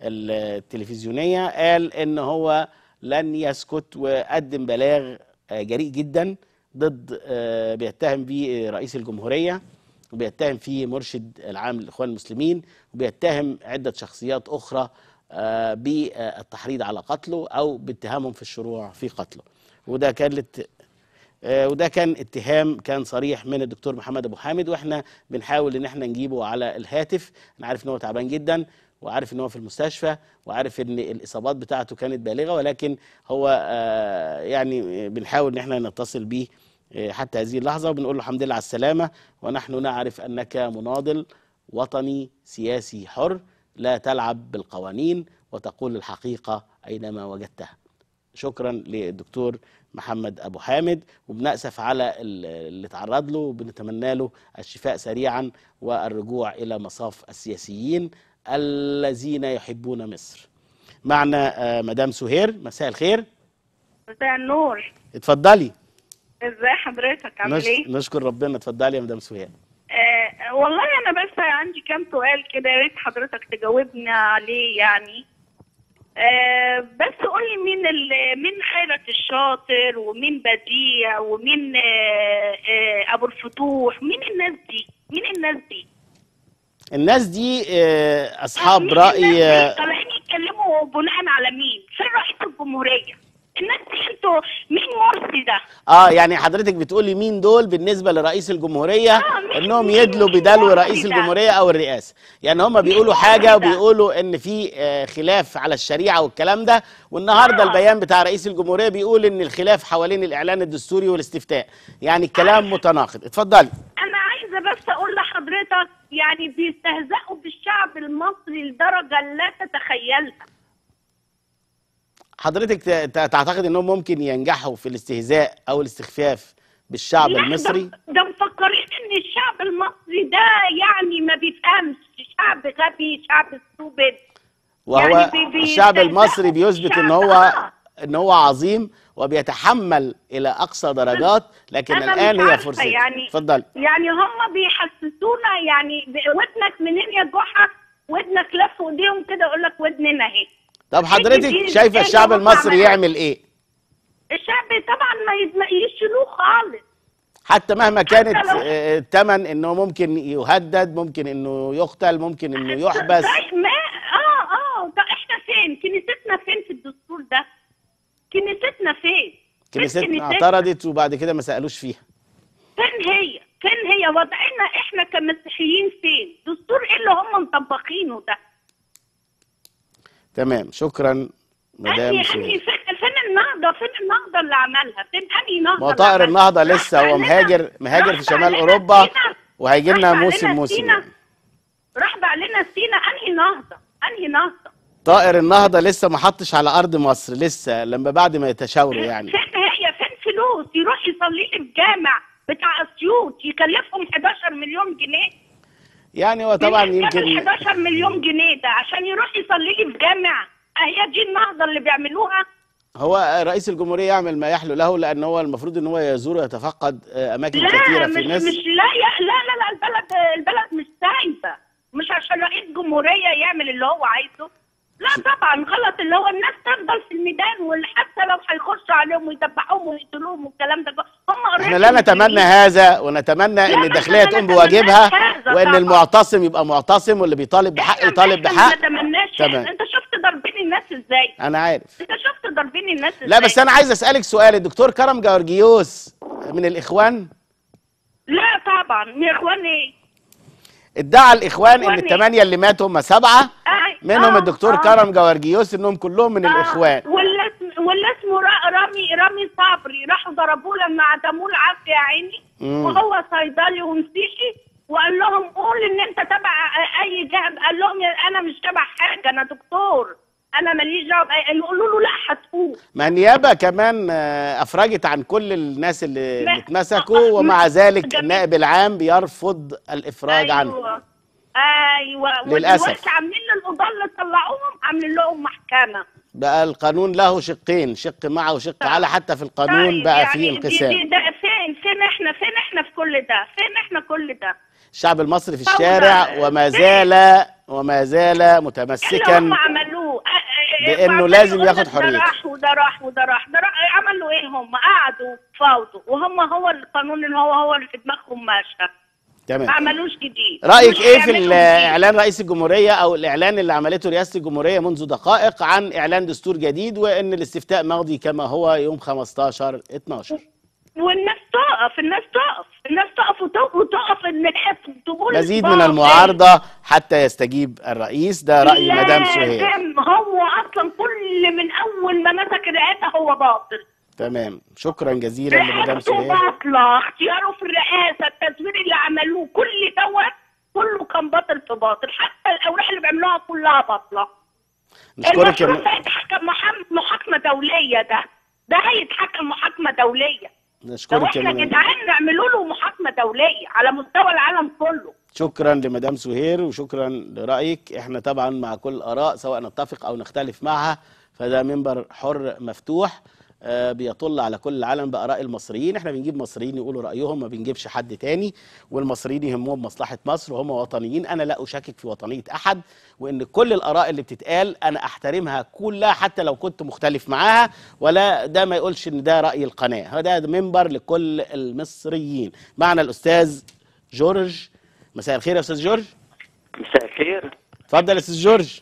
التلفزيونية قال ان هو لن يسكت وقدم بلاغ آه، جريء جدا ضد آه، بيتهم به رئيس الجمهورية وبيتهم فيه مرشد العام للإخوان المسلمين وبيتهم عدة شخصيات أخرى آه، بالتحريض على قتله أو باتهامهم في الشروع في قتله وده كان لت... آه، وده كان اتهام كان صريح من الدكتور محمد ابو حامد واحنا بنحاول ان احنا نجيبه على الهاتف انا عارف ان هو تعبان جدا وعارف ان هو في المستشفى وعارف ان الاصابات بتاعته كانت بالغه ولكن هو آه، يعني بنحاول ان احنا نتصل بيه آه، حتى هذه اللحظه وبنقول له الحمد لله على السلامه ونحن نعرف انك مناضل وطني سياسي حر لا تلعب بالقوانين وتقول الحقيقه اينما وجدتها شكرا للدكتور محمد ابو حامد وبنأسف على ال- اللي تعرض له وبنتمنى له الشفاء سريعا والرجوع الى مصاف السياسيين الذين يحبون مصر. معنا آه، مدام سهير مساء الخير مساء النور اتفضلي ازاي حضرتك عامل نش- ايه؟ نشكر ربنا اتفضلي يا مدام سهير آه والله انا بس عندي كام سؤال كده يا ريت حضرتك تجاوبنا عليه يعني آه بس قول لي مين ال- مين خيرت الشاطر ومين بديع ومين آه آه ابو الفتوح مين الناس دي؟ مين الناس دي؟ الناس دي آه، اصحاب مين راي الناس آه، دي؟ طالعين يتكلموا بناء على مين؟ فين رئيس الجمهوريه؟ الناس دي انتوا مين مرسي ده؟ اه يعني حضرتك بتقولي مين دول بالنسبه لرئيس الجمهوريه آه، مين- انهم مين- يدلوا مين بدلو مرسي رئيس ده؟ الجمهوريه او الرئاسه يعني هم بيقولوا حاجه مرسي ده؟ وبيقولوا ان في آه، خلاف على الشريعه والكلام ده والنهارده آه. البيان بتاع رئيس الجمهوريه بيقول ان الخلاف حوالين الاعلان الدستوري والاستفتاء يعني الكلام متناقض اتفضلي انا عايزه بس اقول لحضرتك يعني بيستهزئوا بالشعب المصري لدرجه لا تتخيلها حضرتك ت- ت- تعتقد انهم ممكن ينجحوا في الاستهزاء او الاستخفاف بالشعب لا، ده- المصري ده مفكرين ان الشعب المصري ده يعني ما بيفهمش شعب غبي شعب ستوبد وهو يعني بي- بي- الشعب ده- المصري ده بيثبت ان شعب- هو آه. ان هو عظيم وبيتحمل الى اقصى درجات لكن أنا الان مش هي عارفة فرصتي يعني- اتفضل يعني هم بيحسسونا يعني ب- ودنك منين يا جحا ودنك لف ايديهم كده يقول لك ودننا اهي طب حضرتك دي- شايفه دي الشعب اللي هم المصري عملوه. يعمل ايه الشعب طبعا ما يد- ما يشيلوه خالص حتى مهما كانت لو- آه، الثمن انه ممكن يهدد ممكن انه يقتل ممكن انه يحبس طيب ما اه اه ده احنا فين كنيستنا فين في الدستور ده كنيستنا فين فين كنيستنا اعترضت وبعد كده ما سالوش فيها فين هي فين هي وضعنا احنا كمسيحيين فين دستور ايه اللي هم مطبقينه ده تمام شكرا مدام انهي سهير انهي فين, فين النهضه فين النهضه اللي عملها فين انهي نهضه ما هو اللي طائر عملها؟ النهضه لسه راح هو بقى مهاجر لنا- مهاجر راح في بقى شمال لنا اوروبا سينا. وهيجي راح لنا بقى موسم لنا موسم سينا. راح بقى لنا سينا انهي نهضه انهي نهضه طائر النهضه لسه ما حطش على ارض مصر لسه لما بعد ما يتشاوروا يعني فين هي فين فلوس يروح يصلي لي في جامع بتاع اسيوط يكلفهم 11 مليون جنيه يعني هو طبعا مين جاب ال يمكن 11 مليون جنيه ده عشان يروح يصلي لي في جامع هي دي النهضه اللي بيعملوها هو رئيس الجمهورية يعمل ما يحلو له لأن هو المفروض إن هو يزور ويتفقد آه، أماكن لا كثيرة مش في مصر مش لا يا لا لا لا البلد البلد مش سايبه مش عشان رئيس جمهوريه يعمل اللي هو عايزه لا طبعا غلط اللي هو الناس تفضل في الميدان وحتى لو هيخشوا عليهم ويدبحوهم ويقتلوهم والكلام ده هم احنا لا نتمنى هذا ونتمنى لا، ان ما الداخليه احنا تقوم ما بواجبها نتمناش هذا وان طبعا. المعتصم يبقى معتصم واللي بيطالب بحق يطالب احنا ما بحق نتمناش تمام. انت شفت ضاربين الناس ازاي انا عارف انت شفت ضاربين الناس ازاي لا بس انا عايز اسالك سؤال الدكتور كرم جورجيوس من الاخوان لا طبعا يا اخواني ادعى الاخوان ان إخواني. الثمانيه اللي ماتوا هم سبعه آه، منهم آه، الدكتور آه. كرم جورجيوس انهم كلهم من آه، الاخوان واللي اسم- واللي اسمه را- رامي رامي صبري راحوا ضربوه لما عدموه العافيه يا عيني مم. وهو صيدلي ومسيحي وقال لهم قول ان انت تبع اي جهه قال لهم يا- انا مش تبع حاجه انا دكتور انا ماليش دعوه بأي- يقولوا له لا هتقول ما النيابه كمان آه، افرجت عن كل الناس اللي لا. اللي اتمسكوا ومع ذلك جميل. النائب العام بيرفض الافراج عنه ايوه ايوه للأسف. ودلوقتي عاملين للقضاه اللي طلعوهم عاملين لهم محكمه بقى القانون له شقين شق معه وشق على حتى في القانون طيب بقى يعني فيه دي- انقسام دي- ده فين فين احنا فين احنا في كل ده فين احنا كل ده الشعب المصري في فوضى. الشارع وما زال وما زال اللي متمسكا هم عملوه أ- أ- بإنه وعمال لازم يقول ياخد لك ده حريته. راح وده راح وده راح ده راح عملوا ايه هم قعدوا فاوضوا وهم هو القانون اللي هو هو اللي في دماغهم ماشي ما تمام عملوش جديد رايك مش ايه في هيعملوا جديد. اعلان رئيس الجمهوريه او الاعلان اللي عملته رئاسه الجمهوريه منذ دقائق عن اعلان دستور جديد وان الاستفتاء ماضي كما هو يوم 15 12 والناس تقف الناس تقف الناس تقف وتقف, وتقف ان الحزب تقول مزيد من باطل. المعارضه حتى يستجيب الرئيس ده راي مدام سهير لازم هو اصلا كل من اول ما مسك الرئاسه هو باطل تمام شكرا جزيلا لمدام رئاسته سهير باطله اختياره في الرئاسه التزوير اللي عملوه كل دوت كله كان باطل في باطل حتى الاوراق اللي بيعملوها كلها باطله نشكرك المفروض يا ده يتحكم محام- محاكمه دوليه ده ده هيتحكم محاكمه دوليه لو نشكرك يا احنا مدام جدعان نعملوا له محاكمه دوليه على مستوى العالم كله شكرا لمدام سهير وشكرا لرأيك احنا طبعا مع كل الآراء سواء نتفق أو نختلف معها فده منبر حر مفتوح آه، بيطل على كل العالم بآراء المصريين احنا بنجيب مصريين يقولوا رأيهم ما بنجيبش حد تاني والمصريين يهمهم مصلحة مصر وهم وطنيين أنا لا أشكك في وطنية أحد وإن كل الآراء اللي بتتقال أنا أحترمها كلها حتى لو كنت مختلف معاها ولا ده ما يقولش إن ده رأي القناة هذا منبر لكل المصريين معنا الأستاذ جورج مساء الخير يا استاذ جورج مساء الخير اتفضل يا استاذ جورج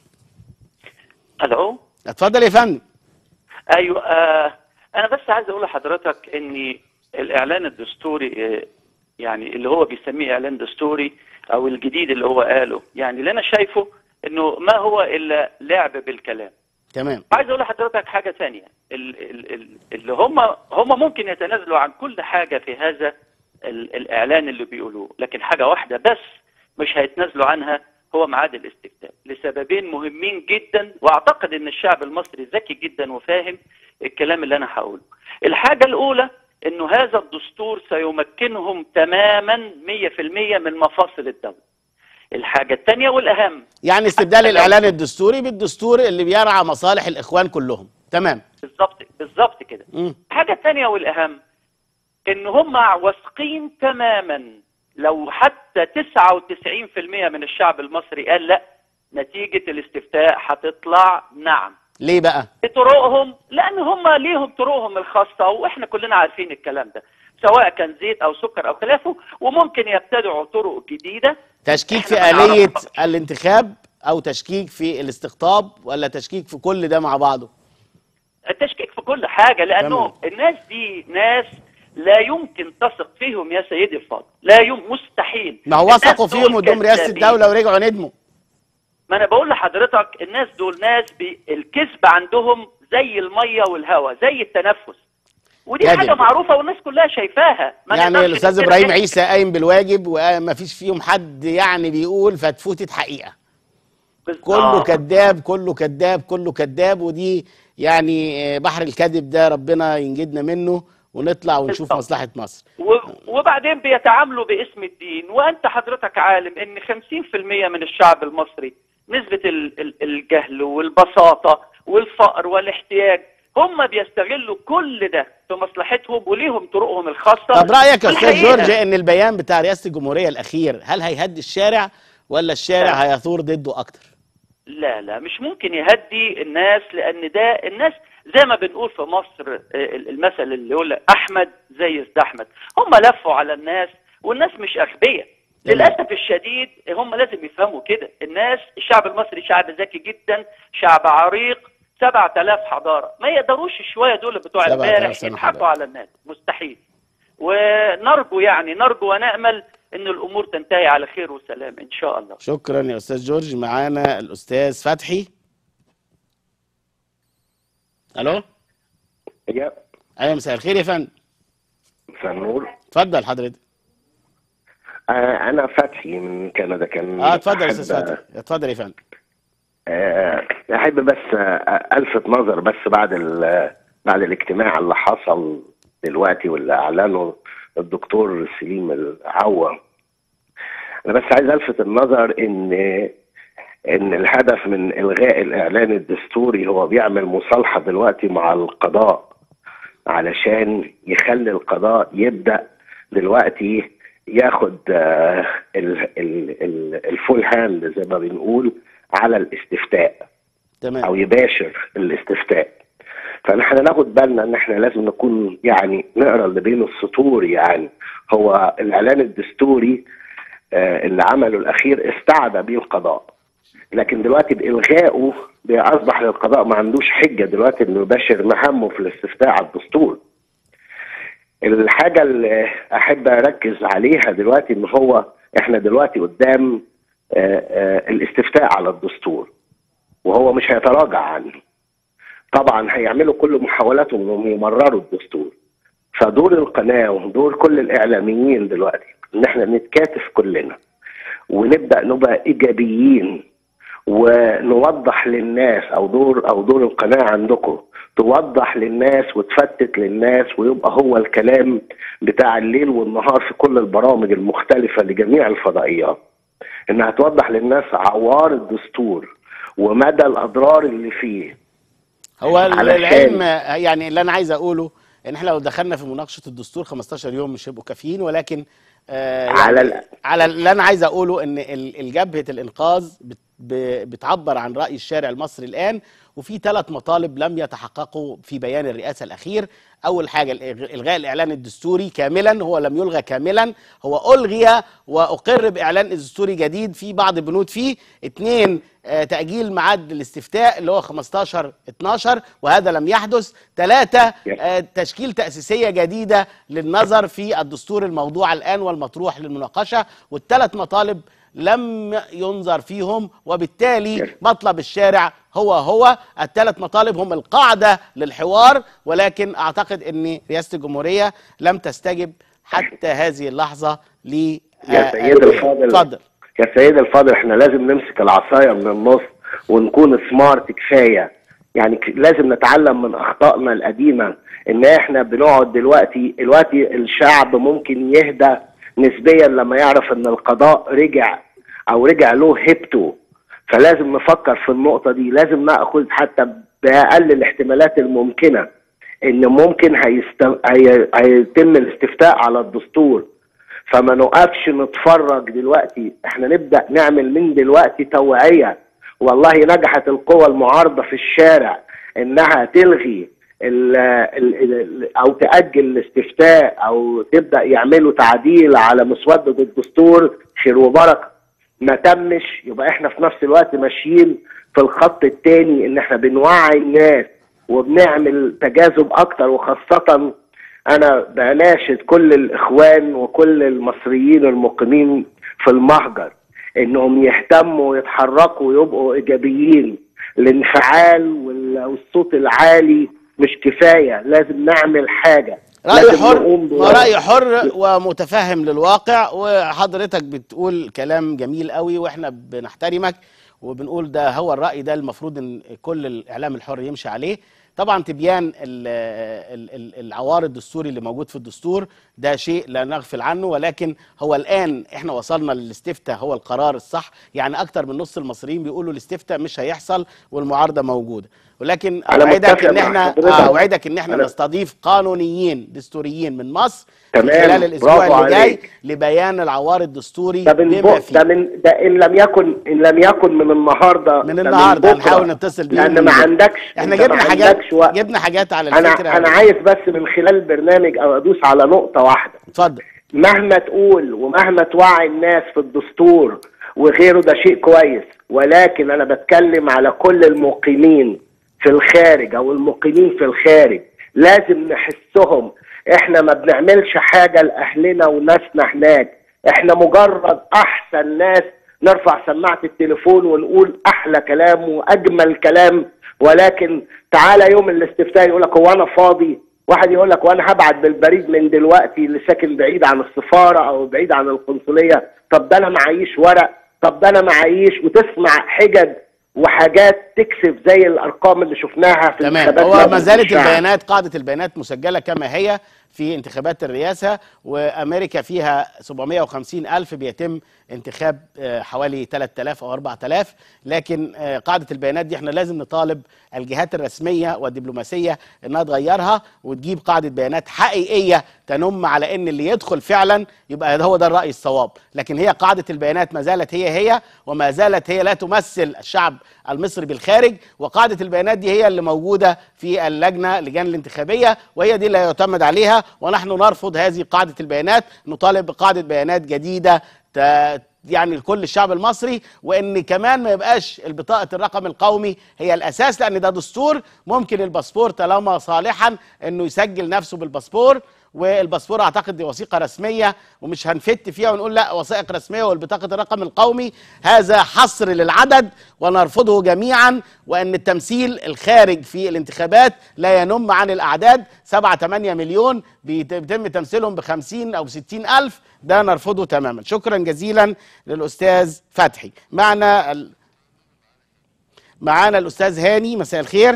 الو اتفضل يا فندم ايوه آه انا بس عايز اقول لحضرتك ان الاعلان الدستوري آه يعني اللي هو بيسميه اعلان دستوري او الجديد اللي هو قاله يعني اللي انا شايفه انه ما هو الا لعب بالكلام تمام عايز اقول لحضرتك حاجه ثانيه ال- ال- ال- اللي هم هم ممكن يتنازلوا عن كل حاجه في هذا ال- الاعلان اللي بيقولوه لكن حاجه واحده بس مش هيتنازلوا عنها هو ميعاد الاستفتاء لسببين مهمين جدا واعتقد ان الشعب المصري ذكي جدا وفاهم الكلام اللي انا هقوله الحاجه الاولى انه هذا الدستور سيمكنهم تماما 100% من مفاصل الدوله. الحاجه الثانيه والاهم يعني استبدال الاعلان الدستوري بالدستور اللي بيرعى مصالح الاخوان كلهم تمام بالظبط بالظبط كده. مم. الحاجه الثانيه والاهم ان هم واثقين تماما لو حتى 99% من الشعب المصري قال لا نتيجه الاستفتاء هتطلع نعم. ليه بقى بطرقهم لان هم ليهم طرقهم الخاصه واحنا كلنا عارفين الكلام ده سواء كان زيت او سكر او خلافه وممكن يبتدعوا طرق جديده تشكيك في إحنا آلية بنعرفها. الانتخاب او تشكيك في الاستقطاب ولا تشكيك في كل ده مع بعضه التشكيك في كل حاجه لانه الناس دي ناس لا يمكن تثق فيهم يا سيدي الفاضل لا يم مستحيل ما هو الناس وثقوا دول فيهم قدام رئاسة كذابين. الدولة ورجعوا ندموا ما انا بقول لحضرتك الناس دول ناس بي... الكذب عندهم زي الميه والهواء زي التنفس ودي كذب. حاجه معروفه والناس كلها شايفاها ما يعني نقدرش الاستاذ ننكرها ابراهيم إحنا. عيسى قايم بالواجب وما فيش فيهم حد يعني بيقول فتفوتة حقيقة بالظبط. كله كذاب كله كذاب كله كذاب ودي يعني آه، بحر الكذب ده ربنا ينجدنا منه ونطلع ونشوف بالظبط. مصلحة مصر و- وبعدين بيتعاملوا باسم الدين وانت حضرتك عالم ان 50% من الشعب المصري نسبة ال- ال- الجهل والبساطة والفقر والاحتياج هم بيستغلوا كل ده في مصلحتهم وليهم طرقهم الخاصة طب رأيك يا أستاذ والحقيقة- جورج إن البيان بتاع رئاسة الجمهورية الأخير هل هيهدي الشارع ولا الشارع لا. هيثور ضده أكتر؟ لا لا مش ممكن يهدي الناس لان ده الناس زي ما بنقول في مصر آه، المثل اللي يقول لك احمد زي زد احمد هم لفوا على الناس والناس مش اغبياء تمام. للاسف الشديد هم لازم يفهموا كده الناس الشعب المصري شعب ذكي جدا شعب عريق 7000 حضاره ما يقدروش شويه دول بتوع 7000 امبارح سنة يضحكوا حضارة. على الناس مستحيل ونرجو يعني نرجو ونامل ان الامور تنتهي على خير وسلام ان شاء الله شكرا يا أستاذ جورج معانا الأستاذ فتحي ألو يا أيوة مساء الخير يا فندم مساء النور اتفضل حضرتك آه انا فتحي من كندا كان اه اتفضل يا أحب- أستاذ فتحي اتفضل يا فندم آه احب بس آه الفت نظر بس بعد ال- بعد الاجتماع اللي حصل دلوقتي واللي اعلنه الدكتور سليم العوا انا بس عايز الفت النظر ان ان الهدف من الغاء الاعلان الدستوري هو بيعمل مصالحه دلوقتي مع القضاء علشان يخلي القضاء يبدا دلوقتي ياخد آه، ال- ال- ال- الفول هاند زي ما بنقول على الاستفتاء او تمام يباشر الاستفتاء فنحن ناخد بالنا ان احنا لازم نكون يعني نقرا اللي بين السطور يعني هو الاعلان الدستوري آه، اللي عمله الاخير استعدى به القضاء لكن دلوقتي بالغائه اصبح للقضاء ما عندوش حجه دلوقتي انه يباشر مهامه في الاستفتاء على الدستور الحاجه اللي احب اركز عليها دلوقتي ان هو احنا دلوقتي قدام آه، آه، الاستفتاء على الدستور وهو مش هيتراجع عنه طبعا هيعملوا كل محاولاتهم انهم يمرروا الدستور فدور القناه ودور كل الاعلاميين دلوقتي ان احنا نتكاتف كلنا ونبدا نبقى ايجابيين ونوضح للناس او دور او دور القناه عندكم توضح للناس وتفتت للناس ويبقى هو الكلام بتاع الليل والنهار في كل البرامج المختلفه لجميع الفضائيات انها توضح للناس عوار الدستور ومدى الاضرار اللي فيه هو ال- علشان- العلم يعني اللي انا عايز اقوله ان احنا لو دخلنا في مناقشه الدستور 15 يوم مش هيبقوا كافيين ولكن آه يعني على ال- على اللي انا عايز اقوله ان ال- الجبهه الانقاذ بت- ب- بتعبر عن راي الشارع المصري الان وفي ثلاث مطالب لم يتحققوا في بيان الرئاسه الاخير اول حاجه الإغ- الغاء الاعلان الدستوري كاملا هو لم يلغى كاملا هو الغي واقر باعلان دستوري جديد في بعض البنود فيه اثنين آه، تاجيل ميعاد الاستفتاء اللي هو 15 12 وهذا لم يحدث ثلاثه آه، تشكيل تاسيسيه جديده للنظر في الدستور الموضوع الان والمطروح للمناقشه والثلاث مطالب لم ينظر فيهم وبالتالي مطلب الشارع هو هو الثلاث مطالب هم القاعده للحوار ولكن اعتقد ان رئاسه الجمهوريه لم تستجب حتى هذه اللحظه ل يا آه، سيد الفاضل اتفضل يا سيد الفاضل احنا لازم نمسك العصايه من النص ونكون سمارت كفايه يعني ك- لازم نتعلم من اخطائنا القديمه ان احنا بنقعد دلوقتي دلوقتي الشعب ممكن يهدى نسبيا لما يعرف ان القضاء رجع او رجع له هيبته فلازم نفكر في النقطة دي لازم ناخذ حتى بأقل الاحتمالات الممكنة ان ممكن هيست... هي... هيتم الاستفتاء على الدستور فما نقفش نتفرج دلوقتي احنا نبدأ نعمل من دلوقتي توعية والله نجحت القوى المعارضة في الشارع انها تلغي ال ال ال او تأجل الاستفتاء او تبدأ يعملوا تعديل على مسودة الدستور خير وبركة ما تمش يبقى احنا في نفس الوقت ماشيين في الخط التاني ان احنا بنوعي الناس وبنعمل تجاذب اكتر وخاصة انا بناشد كل الاخوان وكل المصريين المقيمين في المهجر انهم يهتموا ويتحركوا ويبقوا ايجابيين الانفعال وال- والصوت العالي مش كفايه لازم نعمل حاجه رأي لازم حر نقوم ب- ورأي حر ومتفهم للواقع وحضرتك بتقول كلام جميل قوي واحنا بنحترمك وبنقول ده هو الرأي ده المفروض ان كل الإعلام الحر يمشي عليه طبعا تبيان ال- ال- ال- العوار الدستوري اللي موجود في الدستور ده شيء لا نغفل عنه ولكن هو الآن احنا وصلنا للاستفتاء هو القرار الصح يعني أكتر من نص المصريين بيقولوا الاستفتاء مش هيحصل والمعارضة موجودة ولكن أنا اوعدك متفق ان مع احنا حضرتك. آه، اوعدك ان احنا أنا- نستضيف قانونيين دستوريين من مصر تمام، في خلال الاسبوع برافو اللي جاي عليك. لبيان العوار الدستوري ده من بما بق- فيه ده من ده ان لم يكن ان لم يكن من النهارده من ده النهارده بكرة. هنحاول نتصل بيهم لان من ما بكرة. عندكش احنا أنت جبنا ما حاجات عندكش وقت. جبنا حاجات على انا الفكره انا عايز بس من خلال البرنامج او ادوس على نقطه واحده اتفضل مهما تقول ومهما توعي الناس في الدستور وغيره ده شيء كويس ولكن انا بتكلم على كل المقيمين في الخارج او المقيمين في الخارج لازم نحسهم احنا ما بنعملش حاجه لاهلنا وناسنا هناك احنا مجرد احسن ناس نرفع سماعه التليفون ونقول احلى كلام واجمل كلام ولكن تعالى يوم الاستفتاء يقول لك هو انا فاضي واحد يقول لك وانا هبعت بالبريد من دلوقتي اللي ساكن بعيد عن السفاره او بعيد عن القنصليه طب ده انا معيش ورق طب ده انا معيش وتسمع حجج وحاجات تكسب زي الارقام اللي شفناها في تمام انتخابات هو مجلس ما زالت الشعب. البيانات قاعده البيانات مسجله كما هي في انتخابات الرئاسه وامريكا فيها 750 الف بيتم انتخاب آه، حوالي 3000 او 4000 لكن آه، قاعده البيانات دي احنا لازم نطالب الجهات الرسميه والدبلوماسيه انها تغيرها وتجيب قاعده بيانات حقيقيه تنم على ان اللي يدخل فعلا يبقى هو ده الراي الصواب لكن هي قاعده البيانات ما زالت هي هي وما زالت هي لا تمثل الشعب المصري بالخارج وقاعده البيانات دي هي اللي موجوده في اللجنه لجان الانتخابيه وهي دي اللي يعتمد عليها ونحن نرفض هذه قاعده البيانات نطالب بقاعده بيانات جديده ت- يعني لكل الشعب المصري وان كمان ما يبقاش البطاقه الرقم القومي هي الاساس لان ده دستور ممكن الباسبور طالما صالحا انه يسجل نفسه بالباسبور والباسبور اعتقد دي وثيقه رسميه ومش هنفت فيها ونقول لا وثائق رسميه والبطاقه الرقم القومي هذا حصر للعدد ونرفضه جميعا وان التمثيل الخارج في الانتخابات لا ينم عن الاعداد 7 8 مليون بيت- بيتم تمثيلهم ب 50 او 60 الف ده نرفضه تماما شكرا جزيلا للاستاذ فتحي معنا ال... معانا الاستاذ هاني مساء الخير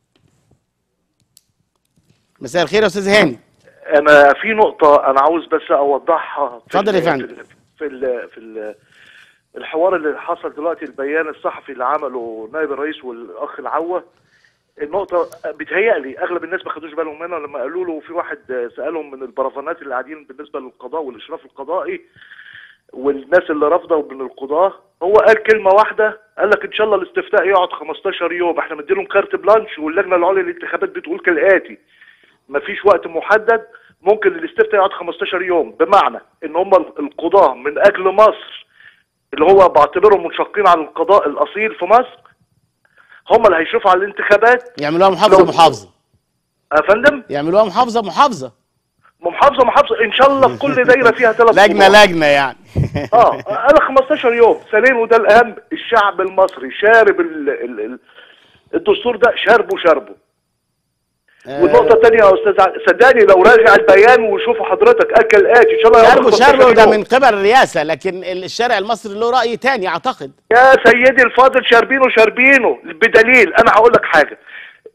مساء الخير يا استاذ هاني انا في نقطة انا عاوز بس اوضحها في اتفضل يا ال- فندم. في ال في ال الحوار اللي حصل دلوقتي البيان الصحفي اللي عمله نائب الرئيس والاخ العوة النقطة بتهيألي اغلب الناس ما خدوش بالهم منها لما قالوا له في واحد سألهم من البرفانات اللي قاعدين بالنسبة للقضاء والاشراف القضائي والناس اللي رافضه ومن القضاه هو قال كلمه واحده قال لك ان شاء الله الاستفتاء يقعد 15 يوم احنا مديلهم كارت بلانش واللجنه العليا للانتخابات بتقول كالاتي مفيش وقت محدد ممكن الاستفتاء يقعد 15 يوم بمعنى ان هم القضاه من اجل مصر اللي هو بعتبرهم منشقين عن القضاء الاصيل في مصر هم اللي هيشرفوا على الانتخابات يعملوها محافظه لو- محافظه يا فندم يعملوها محافظه محافظه محافظه محافظه ان شاء الله في كل دايره فيها ثلاث لجنه لجنه يعني اه انا 15 يوم ثانيا وده الاهم الشعب المصري شارب ال ال ال الدستور ده شاربه شاربه والنقطة الثانية يا أستاذ ع- صدقني لو راجع البيان وشوفوا حضرتك قال كالآتي إن شاء الله يقعد شربه 15 شربه ده يوم. من قبل الرئاسه لكن الشارع المصري له راي تاني اعتقد يا سيدي الفاضل شاربينه شاربينه بدليل أنا هقول لك حاجة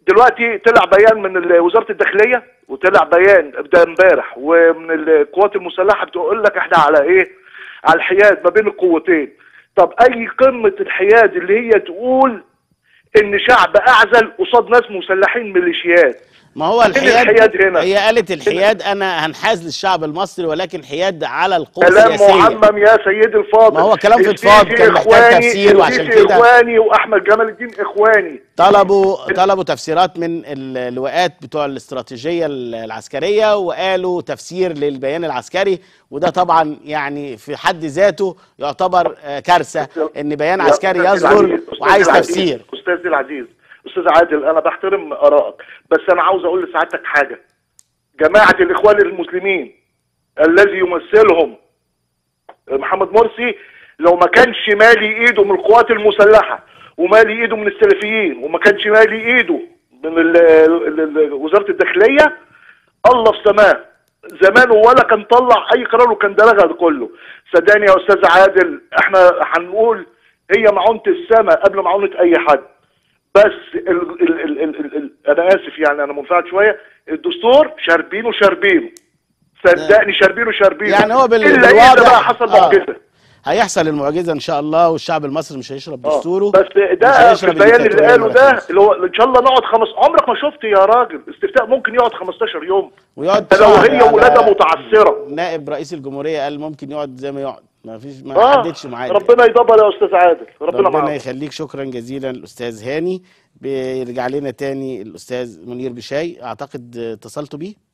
دلوقتي طلع بيان من ال- وزاره الداخليه وطلع بيان ده امبارح ومن القوات المسلحه بتقول لك احنا على ايه؟ على الحياد ما بين القوتين طب اي قمه الحياد اللي هي تقول ان شعب اعزل قصاد ناس مسلحين ميليشيات ما هو فين الحياد, الحياد هنا؟ هي قالت الحياد انا هنحاز للشعب المصري ولكن حياد على القوى كلام السياسيه معمم يا سيدي الفاضل ما هو كلام في السيسي الفاضل، كان محتاج إخواني، تفسير وعشان السيسي كده- اخواني واحمد جمال الدين اخواني طلبوا طلبوا تفسيرات من اللواءات بتوع الاستراتيجيه العسكريه وقالوا تفسير للبيان العسكري وده طبعا يعني في حد ذاته يعتبر آه، كارثه ان بيان يا عسكري أستاذ يصدر العزيز، أستاذ وعايز العزيز، تفسير استاذي العزيز استاذ عادل انا بحترم ارائك بس انا عاوز اقول لسعادتك حاجه جماعه الاخوان المسلمين الذي يمثلهم محمد مرسي لو ما كانش مالي ايده من القوات المسلحه ومالي ايده من السلفيين وما كانش مالي ايده من ال- ال- ال- وزاره الداخليه الله في سماه زمانه ولا كان طلع اي قرار وكان ده لغى ده كله صدقني يا استاذ عادل احنا هنقول هي معونه السماء قبل معونه اي حد بس ال ال ال ال ال ال انا اسف يعني انا منفعل شويه الدستور شاربينه شاربينه صدقني شاربينه شاربينه يعني هو بال- الا اذا بالواضح- بقى حصل آه. معجزه هيحصل المعجزه ان شاء الله والشعب المصري مش هيشرب آه. دستوره بس مش ده في هيشرب البيان اللي الديكتاتورية قاله ده الملكية. اللي هو ان شاء الله نقعد خمس عمرك ما شفت يا راجل استفتاء ممكن يقعد 15 يوم ويقعد ده لو شهر هي على ولاده متعثره نائب رئيس الجمهوريه قال ممكن يقعد زي ما يقعد ما فيش ما اه حددش معاه ربنا يدبر يا استاذ عادل ربنا ربنا معاك يخليك شكرا جزيلا الاستاذ هاني بيرجع لنا تاني الاستاذ منير بشاي اعتقد اتصلتوا بيه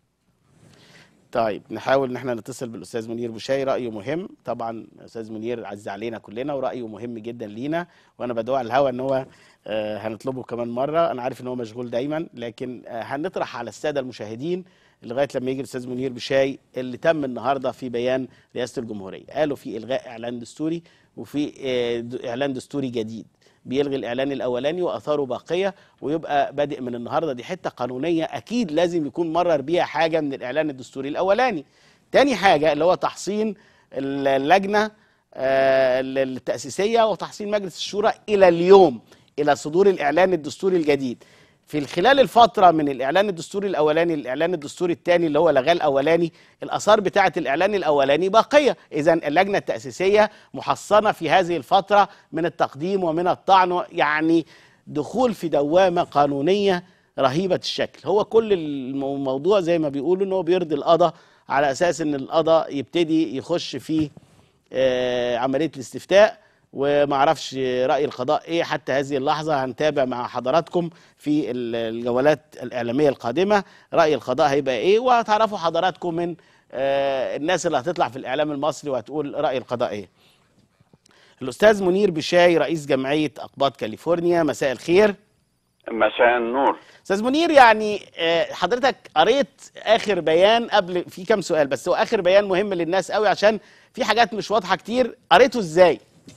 طيب نحاول ان احنا نتصل بالاستاذ منير بشاي رايه مهم طبعا استاذ منير عز علينا كلنا ورايه مهم جدا لينا وانا بدعو على الهوا ان هو آه، هنطلبه كمان مره انا عارف ان هو مشغول دايما لكن آه، هنطرح على الساده المشاهدين لغايه لما يجي الاستاذ منير بشاي اللي تم النهارده في بيان رئاسه الجمهوريه قالوا في الغاء اعلان دستوري وفي آه، د- اعلان دستوري جديد بيلغي الاعلان الاولاني واثاره باقيه ويبقى بادئ من النهارده دي حته قانونيه اكيد لازم يكون مرر بيها حاجه من الاعلان الدستوري الاولاني تاني حاجه اللي هو تحصين اللجنه آه، التاسيسيه وتحصين مجلس الشورى الى اليوم الى صدور الاعلان الدستوري الجديد في خلال الفترة من الإعلان الدستوري الأولاني للإعلان الدستوري الثاني اللي هو لغاه الأولاني الآثار بتاعة الإعلان الأولاني باقية إذا اللجنة التأسيسية محصنة في هذه الفترة من التقديم ومن الطعن يعني دخول في دوامة قانونية رهيبة الشكل هو كل المو- الموضوع زي ما بيقولوا إنه بيرضي القضاء على أساس إن القضاء يبتدي يخش في آه، عملية الاستفتاء وما اعرفش راي القضاء ايه حتى هذه اللحظه هنتابع مع حضراتكم في ال- الجولات الاعلاميه القادمه راي القضاء هيبقى ايه وهتعرفوا حضراتكم من آه، الناس اللي هتطلع في الاعلام المصري وهتقول راي القضاء ايه الاستاذ منير بشاي رئيس جمعيه اقباط كاليفورنيا مساء الخير مساء النور استاذ منير يعني آه، حضرتك قريت اخر بيان قبل في كام سؤال بس هو اخر بيان مهم للناس قوي عشان في حاجات مش واضحه كتير قريته ازاي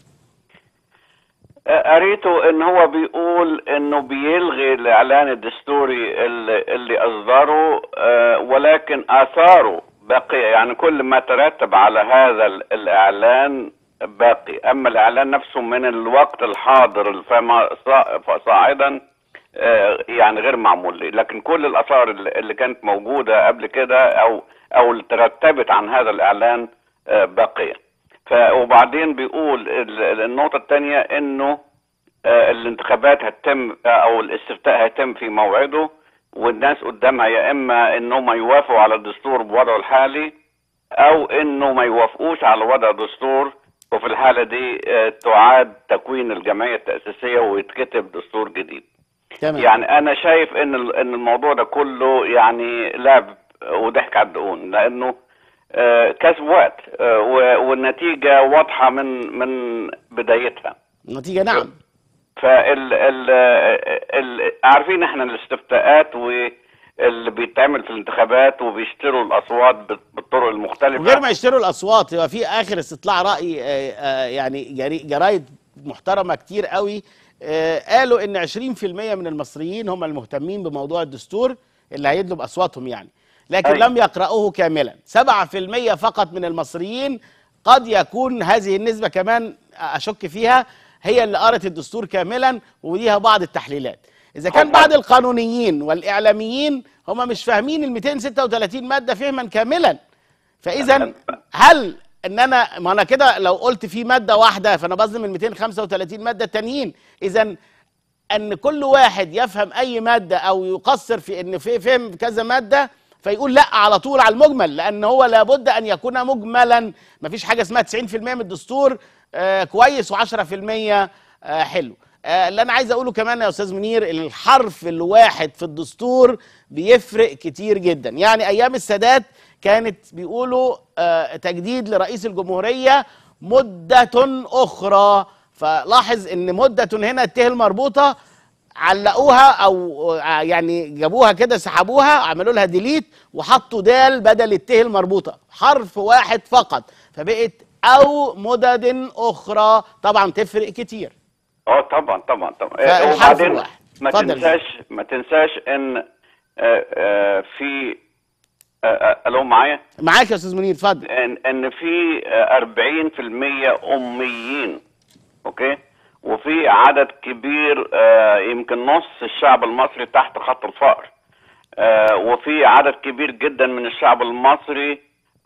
قريته ان هو بيقول انه بيلغي الاعلان الدستوري اللي, اللي اصدره آه، ولكن اثاره باقية يعني كل ما ترتب على هذا ال- الاعلان باقي اما الاعلان نفسه من الوقت الحاضر فما صا- فصاعدا آه، يعني غير معمول لي لكن كل الاثار اللي اللي كانت موجودة قبل كده او او اللي ترتبت عن هذا الاعلان آه، باقية ف وبعدين بيقول ال- ال- النقطة الثانية انه آه، الانتخابات هتتم آه، او الاستفتاء هيتم في موعده والناس قدامها يا اما انهم يوافقوا على الدستور بوضعه الحالي او انه ما يوافقوش على وضع الدستور وفي الحالة دي آه، تعاد تكوين الجمعية التأسيسية ويتكتب دستور جديد تمام يعني انا شايف ان ال- ان الموضوع ده كله يعني لعب وضحك على الدقون لانه آه، كسب وقت آه، و- والنتيجه واضحه من من بدايتها النتيجه نعم فال ال ال عارفين احنا الاستفتاءات واللي بيتعمل في الانتخابات وبيشتروا الاصوات بال- بالطرق المختلفه وغير ما يشتروا الاصوات هو في اخر استطلاع راي آه، آه، يعني جري- جرايد محترمه كتير قوي آه، قالوا ان 20% من المصريين هم المهتمين بموضوع الدستور اللي هيدلوا باصواتهم يعني لكن أيوة. لم يقرأوه كاملا 7% فقط من المصريين قد يكون هذه النسبة كمان أشك فيها هي اللي قرأت الدستور كاملا وليها بعض التحليلات اذا كان بعض القانونيين والاعلاميين هم مش فاهمين ال 236 ماده فهما كاملا فاذا هل ان انا ما انا كده لو قلت في ماده واحده فانا بظلم ال 235 ماده التانيين اذا ان كل واحد يفهم اي ماده او يقصر في ان في فهم كذا ماده فيقول لا على طول على المجمل لان هو لابد ان يكون مجملا مفيش حاجه اسمها 90% من الدستور آه كويس و10% آه حلو آه اللي انا عايز اقوله كمان يا استاذ منير الحرف الواحد في الدستور بيفرق كتير جدا يعني ايام السادات كانت بيقولوا آه تجديد لرئيس الجمهوريه مده اخرى فلاحظ ان مده هنا الته المربوطه علقوها او آه، يعني جابوها كده سحبوها عملوا لها ديليت وحطوا دال بدل الته المربوطه حرف واحد فقط فبقت او مدد اخرى طبعا تفرق كتير اه طبعا طبعا طبعا فالحرف وبعدين الواحد. ما اتفضل. تنساش ما تنساش ان آه، آه، في آه، آه، الو معايا معاك يا استاذ منير اتفضل ان ان في آه، 40% اميين اوكي وفي عدد كبير آه، يمكن نص الشعب المصري تحت خط الفقر آه، وفي عدد كبير جدا من الشعب المصري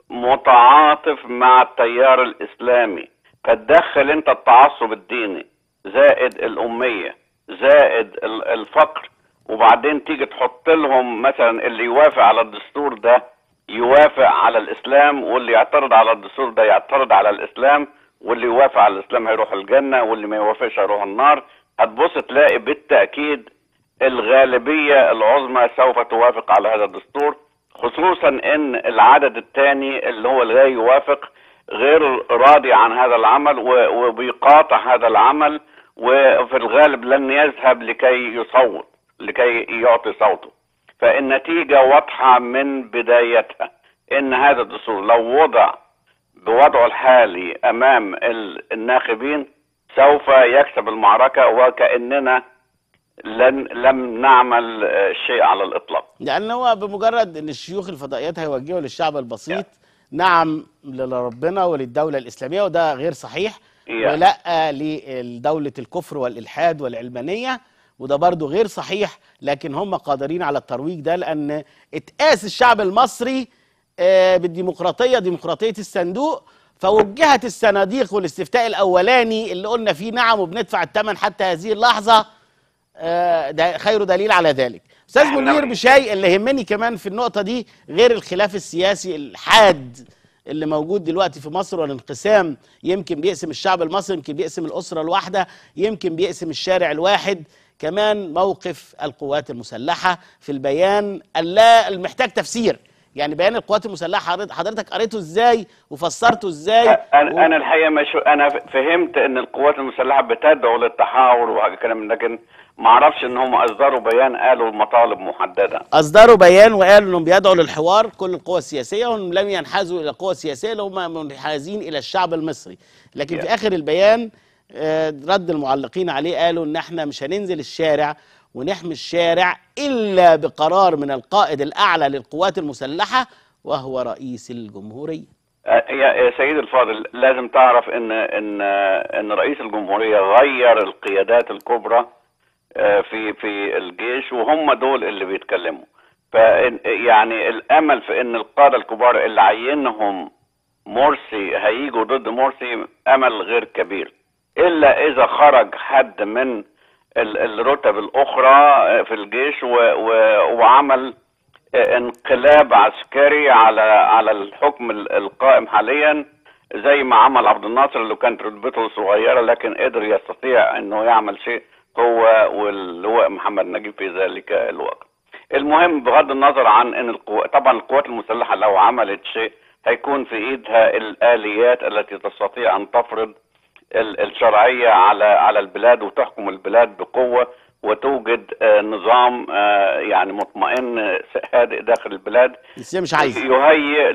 متعاطف مع التيار الاسلامي فتدخل انت التعصب الديني زائد الاميه زائد ال- الفقر وبعدين تيجي تحط لهم مثلا اللي يوافق على الدستور ده يوافق على الاسلام واللي يعترض على الدستور ده يعترض على الاسلام واللي يوافق على الاسلام هيروح الجنه واللي ما يوافقش هيروح النار هتبص تلاقي بالتاكيد الغالبيه العظمى سوف توافق على هذا الدستور خصوصا ان العدد الثاني اللي هو لا يوافق غير راضي عن هذا العمل و- وبيقاطع هذا العمل وفي الغالب لن يذهب لكي يصوت لكي يعطي صوته فالنتيجة واضحة من بدايتها ان هذا الدستور لو وضع بوضعه الحالي امام ال- الناخبين سوف يكسب المعركة وكأننا لن لم نعمل آه، شيء على الاطلاق لان هو بمجرد ان الشيوخ الفضائيات هيوجهوا للشعب البسيط نعم لربنا وللدوله الاسلاميه وده غير صحيح يعني. ولا لدوله الكفر والالحاد والعلمانيه وده برضو غير صحيح لكن هم قادرين على الترويج ده لان اتقاس الشعب المصري آه، بالديمقراطيه ديمقراطيه الصندوق فوجهت الصناديق والاستفتاء الاولاني اللي قلنا فيه نعم وبندفع الثمن حتى هذه اللحظه آه، ده خير دليل على ذلك استاذ منير بشاي اللي يهمني كمان في النقطه دي غير الخلاف السياسي الحاد اللي موجود دلوقتي في مصر والانقسام يمكن بيقسم الشعب المصري يمكن بيقسم الاسره الواحده يمكن بيقسم الشارع الواحد كمان موقف القوات المسلحه في البيان اللا المحتاج تفسير يعني بيان القوات المسلحه حضرتك- حضرتك قريته ازاي وفسرته ازاي انا انا الحقيقه مش انا فهمت ان القوات المسلحه بتدعو للتحاور وحاجه كلام من ده، لكن ما اعرفش ان هم اصدروا بيان قالوا مطالب محدده اصدروا بيان وقالوا انهم بيدعوا للحوار كل القوى السياسيه وانهم لم ينحازوا الى القوى السياسيه اللي هم منحازين الى الشعب المصري لكن في اخر البيان آه، رد المعلقين عليه قالوا ان احنا مش هننزل الشارع ونحمي الشارع الا بقرار من القائد الاعلى للقوات المسلحه وهو رئيس الجمهوريه آه، يا يا سيدي الفاضل لازم تعرف ان ان آه، ان رئيس الجمهوريه غير القيادات الكبرى آه، في في الجيش وهم دول اللي بيتكلموا ف يعني الامل في ان القاده الكبار اللي عينهم مرسي هيجوا ضد مرسي امل غير كبير الا اذا خرج حد من ال- الرتب الاخرى آه، في الجيش و و وعمل آه، انقلاب عسكري على على الحكم ال- القائم حاليا زي ما عمل عبد الناصر اللي كانت رتبته صغيره لكن قدر يستطيع انه يعمل شيء هو واللواء محمد نجيب في ذلك الوقت. المهم بغض النظر عن ان القوى طبعا القوات المسلحه لو عملت شيء هيكون في ايدها الاليات التي تستطيع ان تفرض ال- الشرعيه على على البلاد وتحكم البلاد بقوه وتوجد آه، نظام آه، يعني مطمئن آه، هادئ داخل البلاد بس هي مش عايزه يهيئ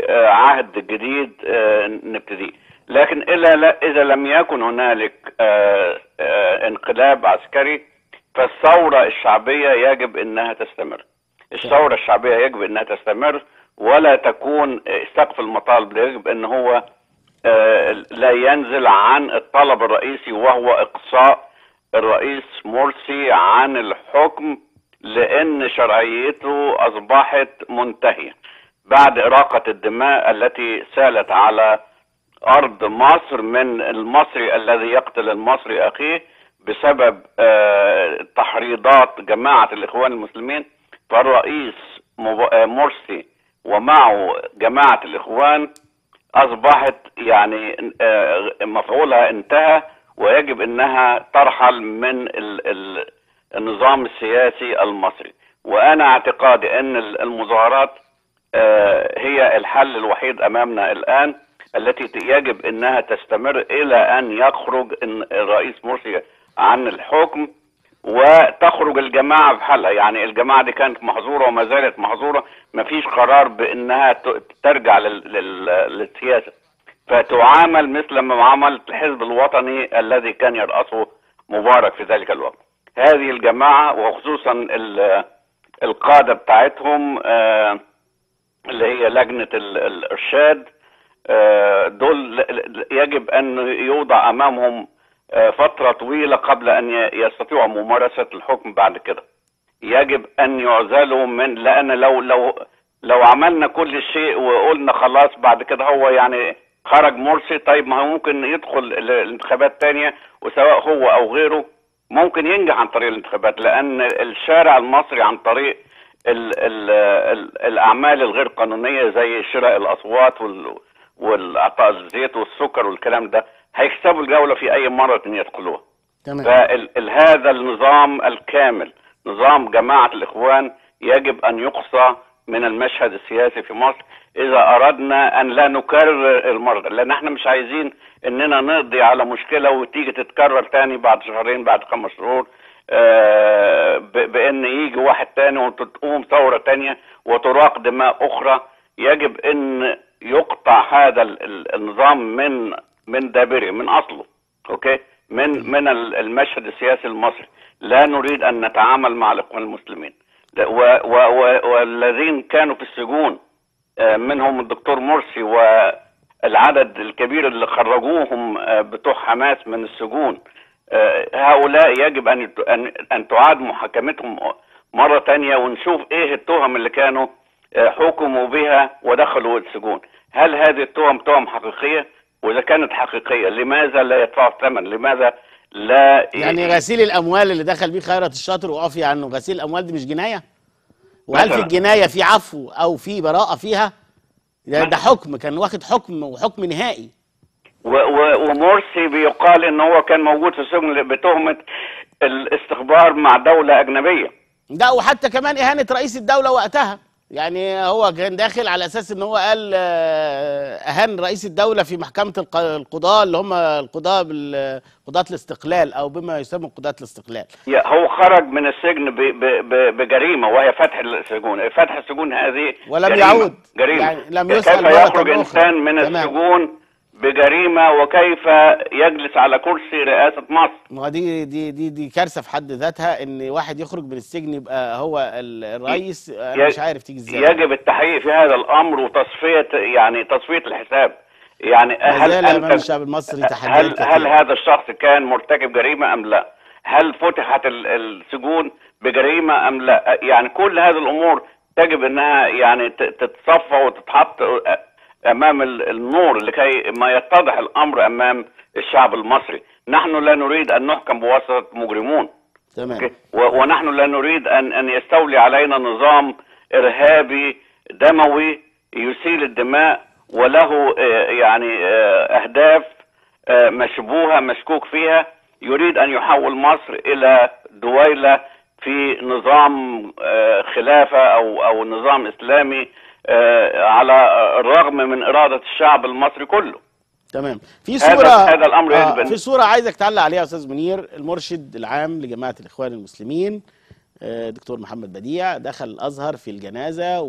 لعهد جديد آه، نبتديه لكن إلا لا إذا لم يكن هنالك آه، آه، انقلاب عسكري فالثورة الشعبية يجب أنها تستمر الثورة الشعبية يجب أنها تستمر ولا تكون آه، سقف المطالب يجب أن هو آه، لا ينزل عن الطلب الرئيسي وهو إقصاء الرئيس مرسي عن الحكم لان شرعيته اصبحت منتهيه بعد اراقه الدماء التي سالت على ارض مصر من المصري الذي يقتل المصري اخيه بسبب آه، تحريضات جماعه الاخوان المسلمين فالرئيس مب- آه، مرسي ومعه جماعه الاخوان اصبحت يعني آه، مفعولها انتهى ويجب انها ترحل من ال ال النظام السياسي المصري وانا اعتقادي ان ال- المظاهرات آه، هي الحل الوحيد امامنا الان التي ت- يجب انها تستمر الى ان يخرج إن الرئيس مرسي عن الحكم وتخرج الجماعه بحالها يعني الجماعه دي كانت محظوره وما زالت محظوره ما فيش قرار بانها ت- ترجع لل- لل- للسياسه فتعامل مثل ما عملت الحزب الوطني الذي كان يرأسه مبارك في ذلك الوقت هذه الجماعة وخصوصا ال- القادة بتاعتهم آه، اللي هي لجنة ال- الإرشاد آه، دول ل- ل- يجب أن يوضع أمامهم آه، فترة طويلة قبل أن ي- يستطيعوا ممارسة الحكم بعد كده يجب أن يعزلوا من لأن لو لو لو عملنا كل شيء وقلنا خلاص بعد كده هو يعني خرج مرسي طيب ما هو ممكن يدخل ال- الانتخابات تانية وسواء هو أو غيره ممكن ينجح عن طريق الانتخابات لأن الشارع المصري عن طريق ال ال ال الأعمال الغير قانونية زي شراء الأصوات وال والإعطاء الزيت والسكر والكلام ده هيكسبوا الجولة في أي مرة يدخلوها تمام فهذا النظام الكامل نظام جماعة الإخوان يجب أن يقصى من المشهد السياسي في مصر إذا أردنا أن لا نكرر المرة لأن احنا مش عايزين إننا نقضي على مشكلة وتيجي تتكرر تاني بعد شهرين بعد خمس شهور آه، ب- بأن يجي واحد تاني وتقوم ثورة تانية وتراق دماء أخرى يجب أن يقطع هذا ال- ال- النظام من من دابره من أصله أوكي من من ال- المشهد السياسي المصري لا نريد ان نتعامل مع الاخوان المسلمين لا- و و و والذين كانوا في السجون آه، منهم الدكتور مرسي والعدد الكبير اللي خرجوهم آه، بتوع حماس من السجون آه، هؤلاء يجب ان يت- ان ان تعاد محاكمتهم مره تانية ونشوف ايه التهم اللي كانوا آه، حكموا بها ودخلوا السجون هل هذه التهم تهم حقيقيه واذا كانت حقيقيه لماذا لا يدفعوا الثمن لماذا لا يعني غسيل الاموال اللي دخل بيه خيرت الشاطر وعفي عنه غسيل الاموال دي مش جنايه وهل في مثلاً. الجنايه في عفو او في براءه فيها ده, ده حكم كان واخد حكم وحكم نهائي و و ومرسي بيقال ان هو كان موجود في السجن بتهمه الاستخبار مع دوله اجنبيه لا وحتى كمان اهانه رئيس الدوله وقتها يعني هو كان داخل على اساس ان هو قال آه، اهان رئيس الدوله في محكمه الق- القضاه اللي هم القضاه بال- قضاه الاستقلال او بما يسمى قضاه الاستقلال يا- هو خرج من السجن ب ب ب بجريمه وهي فتح السجون فتح السجون هذه ولم جريمة. يعود. جريمه يعني لم يسأل كيف مرة يخرج أخرى. انسان من تمام. السجون بجريمه وكيف يجلس على كرسي رئاسه مصر ما هو دي دي دي دي كارثه في حد ذاتها ان واحد يخرج من السجن يبقى هو ال- الرئيس انا ي- مش عارف تيجي ازاي يجب التحقيق في هذا الامر وتصفيه يعني تصفيه الحساب يعني ما هل زال امام انت الشعب المصري تحديات هل كثيرة. هل هذا الشخص كان مرتكب جريمه ام لا؟ هل فتحت ال- السجون بجريمه ام لا؟ يعني كل هذه الامور تجب انها يعني ت- تتصفى وتتحط امام ال- النور لكي ما يتضح الامر امام الشعب المصري. نحن لا نريد ان نحكم بواسطه مجرمون. تمام و- ونحن لا نريد ان ان يستولي علينا نظام ارهابي دموي يسيل الدماء وله آه، يعني آه، اهداف آه، مشبوهه مشكوك فيها يريد ان يحول مصر الى دويله في نظام آه، خلافه او او نظام اسلامي آه، على الرغم من اراده الشعب المصري كله تمام في هذا- صوره هذا الأمر يجب أن- في صوره عايزك تعلق عليها يا استاذ منير المرشد العام لجماعه الاخوان المسلمين آه، دكتور محمد بديع دخل الازهر في الجنازه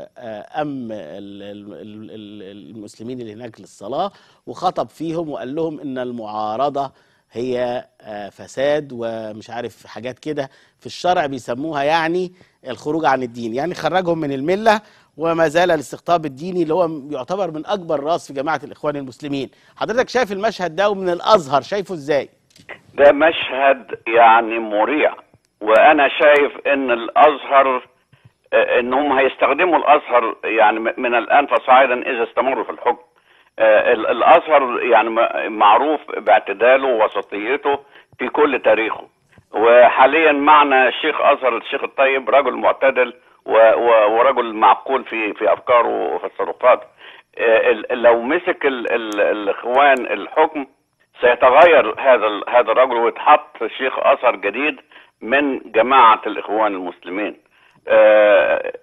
وام ال- ال- ال- ال- المسلمين اللي هناك للصلاه وخطب فيهم وقال لهم ان المعارضه هي آه، فساد ومش عارف حاجات كده في الشرع بيسموها يعني الخروج عن الدين يعني خرجهم من المله وما زال الاستقطاب الديني اللي هو يعتبر من اكبر راس في جماعه الاخوان المسلمين حضرتك شايف المشهد ده ومن الازهر شايفه ازاي ده مشهد يعني مريع وانا شايف ان الازهر آه، ان هم هيستخدموا الازهر يعني م- من الان فصاعدا اذا استمروا في الحكم آه، ال- الازهر يعني م- معروف باعتداله ووسطيته في كل تاريخه وحاليا معنا الشيخ ازهر الشيخ الطيب رجل معتدل و- و- ورجل معقول في في افكاره وفي تصرفاته آه، ال- لو مسك ال- ال- الاخوان الحكم سيتغير هذا ال- هذا الرجل ويتحط شيخ ازهر جديد من جماعه الاخوان المسلمين آه،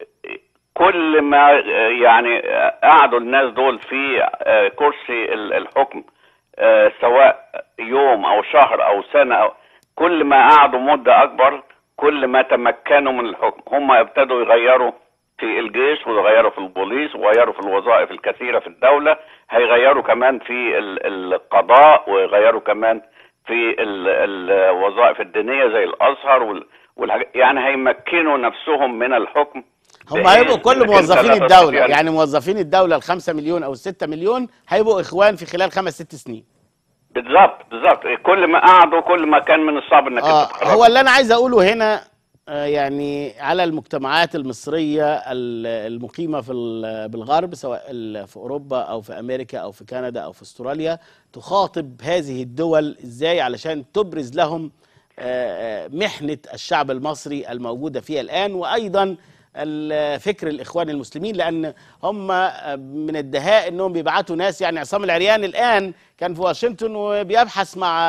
كل ما آه، يعني آه، قعدوا الناس دول في آه، كرسي ال- الحكم آه، سواء يوم او شهر او سنه أو كل ما قعدوا مده اكبر كل ما تمكنوا من الحكم هم ابتدوا يغيروا في الجيش ويغيروا في البوليس ويغيروا في الوظائف الكثيره في الدوله هيغيروا كمان في ال- القضاء ويغيروا كمان في ال- الوظائف الدينيه زي الازهر وال- والحاجات يعني هيمكنوا نفسهم من الحكم هم بحيث هيبقوا كل إنك أنت موظفين لا الدولة تستطيع أن- يعني موظفين الدولة الخمسة مليون أو الستة مليون هيبقوا إخوان في خلال خمس ست سنين بالظبط بالظبط كل ما قعدوا كل ما كان من الصعب انك آه انت تخرجهم. هو اللي أنا عايز أقوله هنا آه يعني على المجتمعات المصرية ال- المقيمة في ال- بالغرب سواء ال- في أوروبا أو في أمريكا أو في كندا أو في أستراليا تخاطب هذه الدول إزاي علشان تبرز لهم آه، آه، محنة الشعب المصري الموجودة فيها الآن وأيضا ال- فكر الإخوان المسلمين لأن هم آه، من الدهاء أنهم بيبعتوا ناس يعني عصام العريان الآن كان في واشنطن وبيبحث مع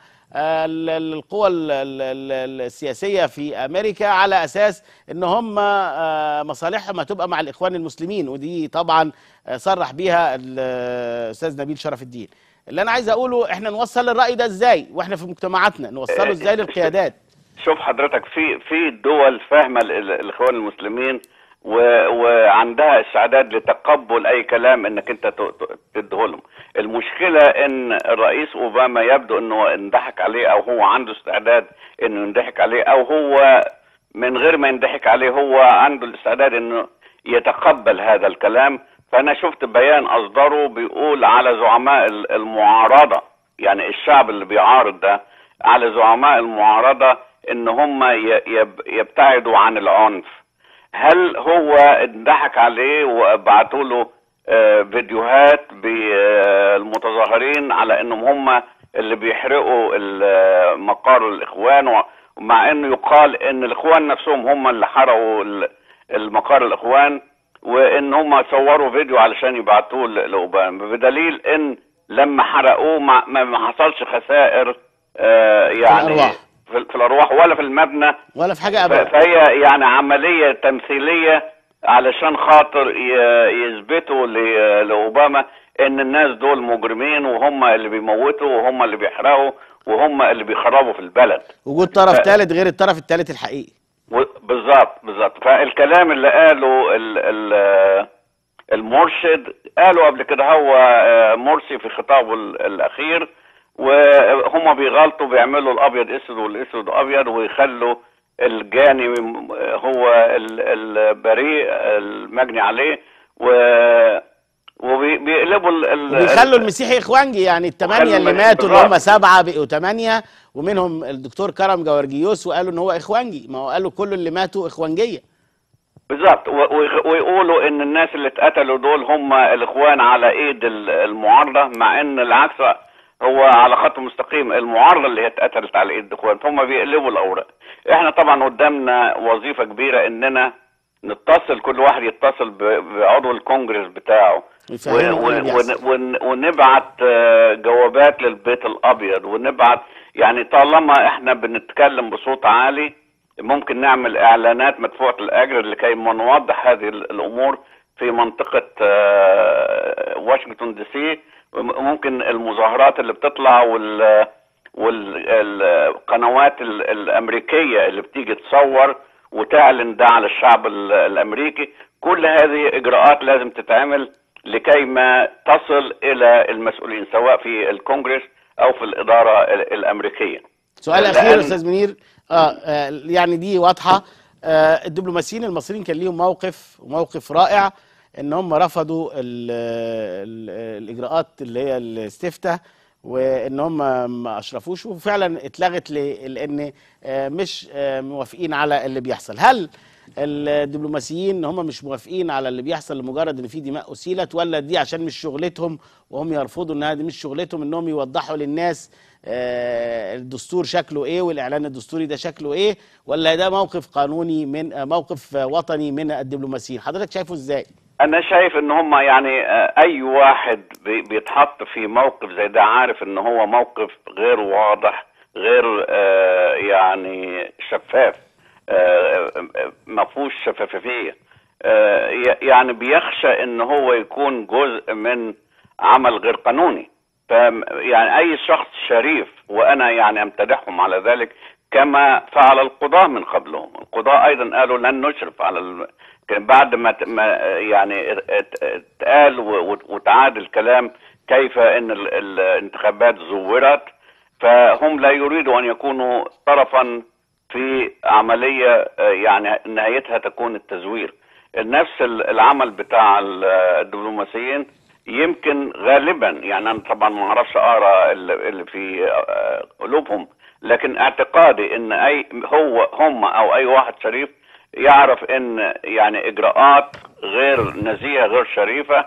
آه، ال- ال- القوى ال- ال- ال- السياسية في أمريكا على أساس أن هم آه، مصالحهم هتبقى مع الإخوان المسلمين ودي طبعا آه، صرح بيها الأستاذ نبيل شرف الدين اللي أنا عايز أقوله إحنا نوصل الرأي ده إزاي وإحنا في مجتمعاتنا نوصله إزاي للقيادات شوف حضرتك في في دول فاهمه ال- ال- الاخوان المسلمين و وعندها استعداد لتقبل اي كلام انك انت ت- ت- تديهولهم المشكله ان الرئيس اوباما يبدو انه انضحك عليه او هو عنده استعداد انه ينضحك عليه او هو من غير ما ينضحك عليه هو عنده الاستعداد انه يتقبل هذا الكلام فانا شفت بيان اصدره بيقول على زعماء ال- المعارضه يعني الشعب اللي بيعارض ده على زعماء المعارضه ان هم ي- يب- يبتعدوا عن العنف هل هو انضحك عليه وبعتوا له آه، فيديوهات بالمتظاهرين على انهم هم اللي بيحرقوا ال- مقار الاخوان و- ومع انه يقال ان الاخوان نفسهم هم اللي حرقوا ال- المقار الاخوان وان هم صوروا فيديو علشان يبعتوه ل- لاوباما بدليل ان لما حرقوه ما, ما ما حصلش خسائر آه، يعني الأرواح. في, في الارواح ولا في المبنى ولا في حاجة ف- أبدا فهي يعني عملية تمثيلية علشان خاطر ي- يثبتوا ل- لأوباما إن الناس دول مجرمين وهم اللي بيموتوا وهم اللي بيحرقوا وهم اللي بيخربوا في البلد وجود طرف ف- ثالث غير الطرف الثالث الحقيقي و- بالظبط بالظبط فالكلام اللي قاله ال ال المرشد قالوا قبل كده هو آه، مرسي في خطابه ال- الأخير وهم بيغلطوا بيعملوا الأبيض أسود والأسود أبيض ويخلوا الجاني م- هو ال- البريء المجني عليه و وبيقلبوا ال- ال- وبيخلوا المسيحي اخوانجي يعني الثمانيه وخلوا اللي المسيحي- ماتوا اللي هم بالظبط. سبعه بقوا ثمانيه ومنهم الدكتور كرم جوارجيوس وقالوا ان هو اخوانجي ما هو قالوا كل اللي ماتوا اخوانجيه بالظبط و- ويخ- ويقولوا ان الناس اللي اتقتلوا دول هم الاخوان على ايد ال- المعارضه مع ان العكس هو على خط مستقيم المعارضه اللي هي اتقتلت على ايد الاخوان هم بيقلبوا الاوراق احنا طبعا قدامنا وظيفه كبيره اننا نتصل كل واحد يتصل ب- بعضو الكونجرس بتاعه يفهموا و- إيه اللي و- بيحصل. ون- ونبعت آه، جوابات للبيت الابيض ونبعت يعني طالما احنا بنتكلم بصوت عالي ممكن نعمل اعلانات مدفوعه الاجر لكي ما نوضح هذه ال- الامور في منطقه آه، واشنطن دي سي ممكن المظاهرات اللي بتطلع وال والقنوات الامريكيه اللي بتيجي تصور وتعلن ده على الشعب ال- الامريكي كل هذه اجراءات لازم تتعمل لكي ما تصل الى المسؤولين سواء في الكونجرس او في الاداره ال- الامريكيه سؤال لأن- اخير استاذ منير آه, اه يعني دي واضحه آه الدبلوماسيين المصريين كان ليهم موقف وموقف رائع ان هم رفضوا ال ال الاجراءات اللي هي الاستفتاء وان هم ما اشرفوش وفعلا اتلغت ل- لان آه، مش آه، موافقين على اللي بيحصل هل الدبلوماسيين هم مش موافقين على اللي بيحصل لمجرد ان في دماء اسيلت ولا دي عشان مش شغلتهم وهم يرفضوا انها دي مش شغلتهم انهم يوضحوا للناس آه، الدستور شكله ايه والاعلان الدستوري ده شكله ايه ولا ده موقف قانوني من آه، موقف آه، وطني من الدبلوماسيين حضرتك شايفه ازاي انا شايف ان هم يعني آه، اي واحد بي- بيتحط في موقف زي ده عارف ان هو موقف غير واضح غير آه، يعني شفاف آه، آه، ما فيهوش شفافية آه، ي- يعني بيخشى ان هو يكون جزء من عمل غير قانوني ف يعني اي شخص شريف وانا يعني امتدحهم على ذلك كما فعل القضاة من قبلهم القضاة ايضا قالوا لن نشرف على الم... كان بعد ما ت- ما يعني ات- اتقال و- و- وتعاد الكلام كيف ان ال- الانتخابات زورت فهم لا يريدوا ان يكونوا طرفا في عمليه آه، يعني نهايتها تكون التزوير نفس ال- العمل بتاع ال- الدبلوماسيين يمكن غالبا يعني انا طبعا ما اعرفش اقرا اللي اللي في آه، قلوبهم لكن اعتقادي ان اي هو هم او اي واحد شريف يعرف ان يعني اجراءات غير نزيهه غير شريفه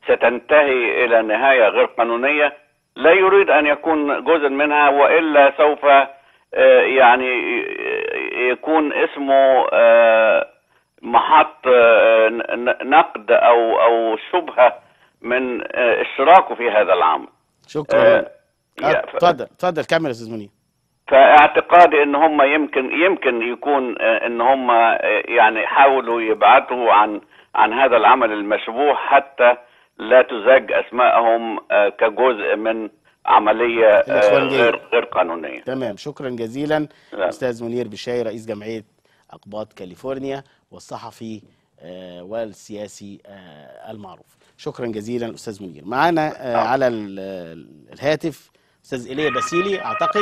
ستنتهي الى نهايه غير قانونيه لا يريد ان يكون جزء منها والا سوف آه، يعني يكون اسمه آه، محط آه، ن- نقد او او شبهه من آه، اشتراكه في هذا العمل شكرا آه، آه، يا- ف- اتفضل اتفضل كمل يا استاذ منير فاعتقادي ان هم يمكن يمكن يكون آه، ان هم آه، يعني حاولوا يبعدوا عن عن هذا العمل المشبوه حتى لا تزاج اسمائهم آه، كجزء من عمليه آه، الإخوانية. غير غير قانونيه تمام شكرا جزيلا لا. استاذ منير بشاي رئيس جمعيه اقباط كاليفورنيا والصحفي آه، والسياسي آه، المعروف شكرا جزيلا استاذ منير معانا آه، على ال- ال- الهاتف استاذ ايليا باسيلي اعتقد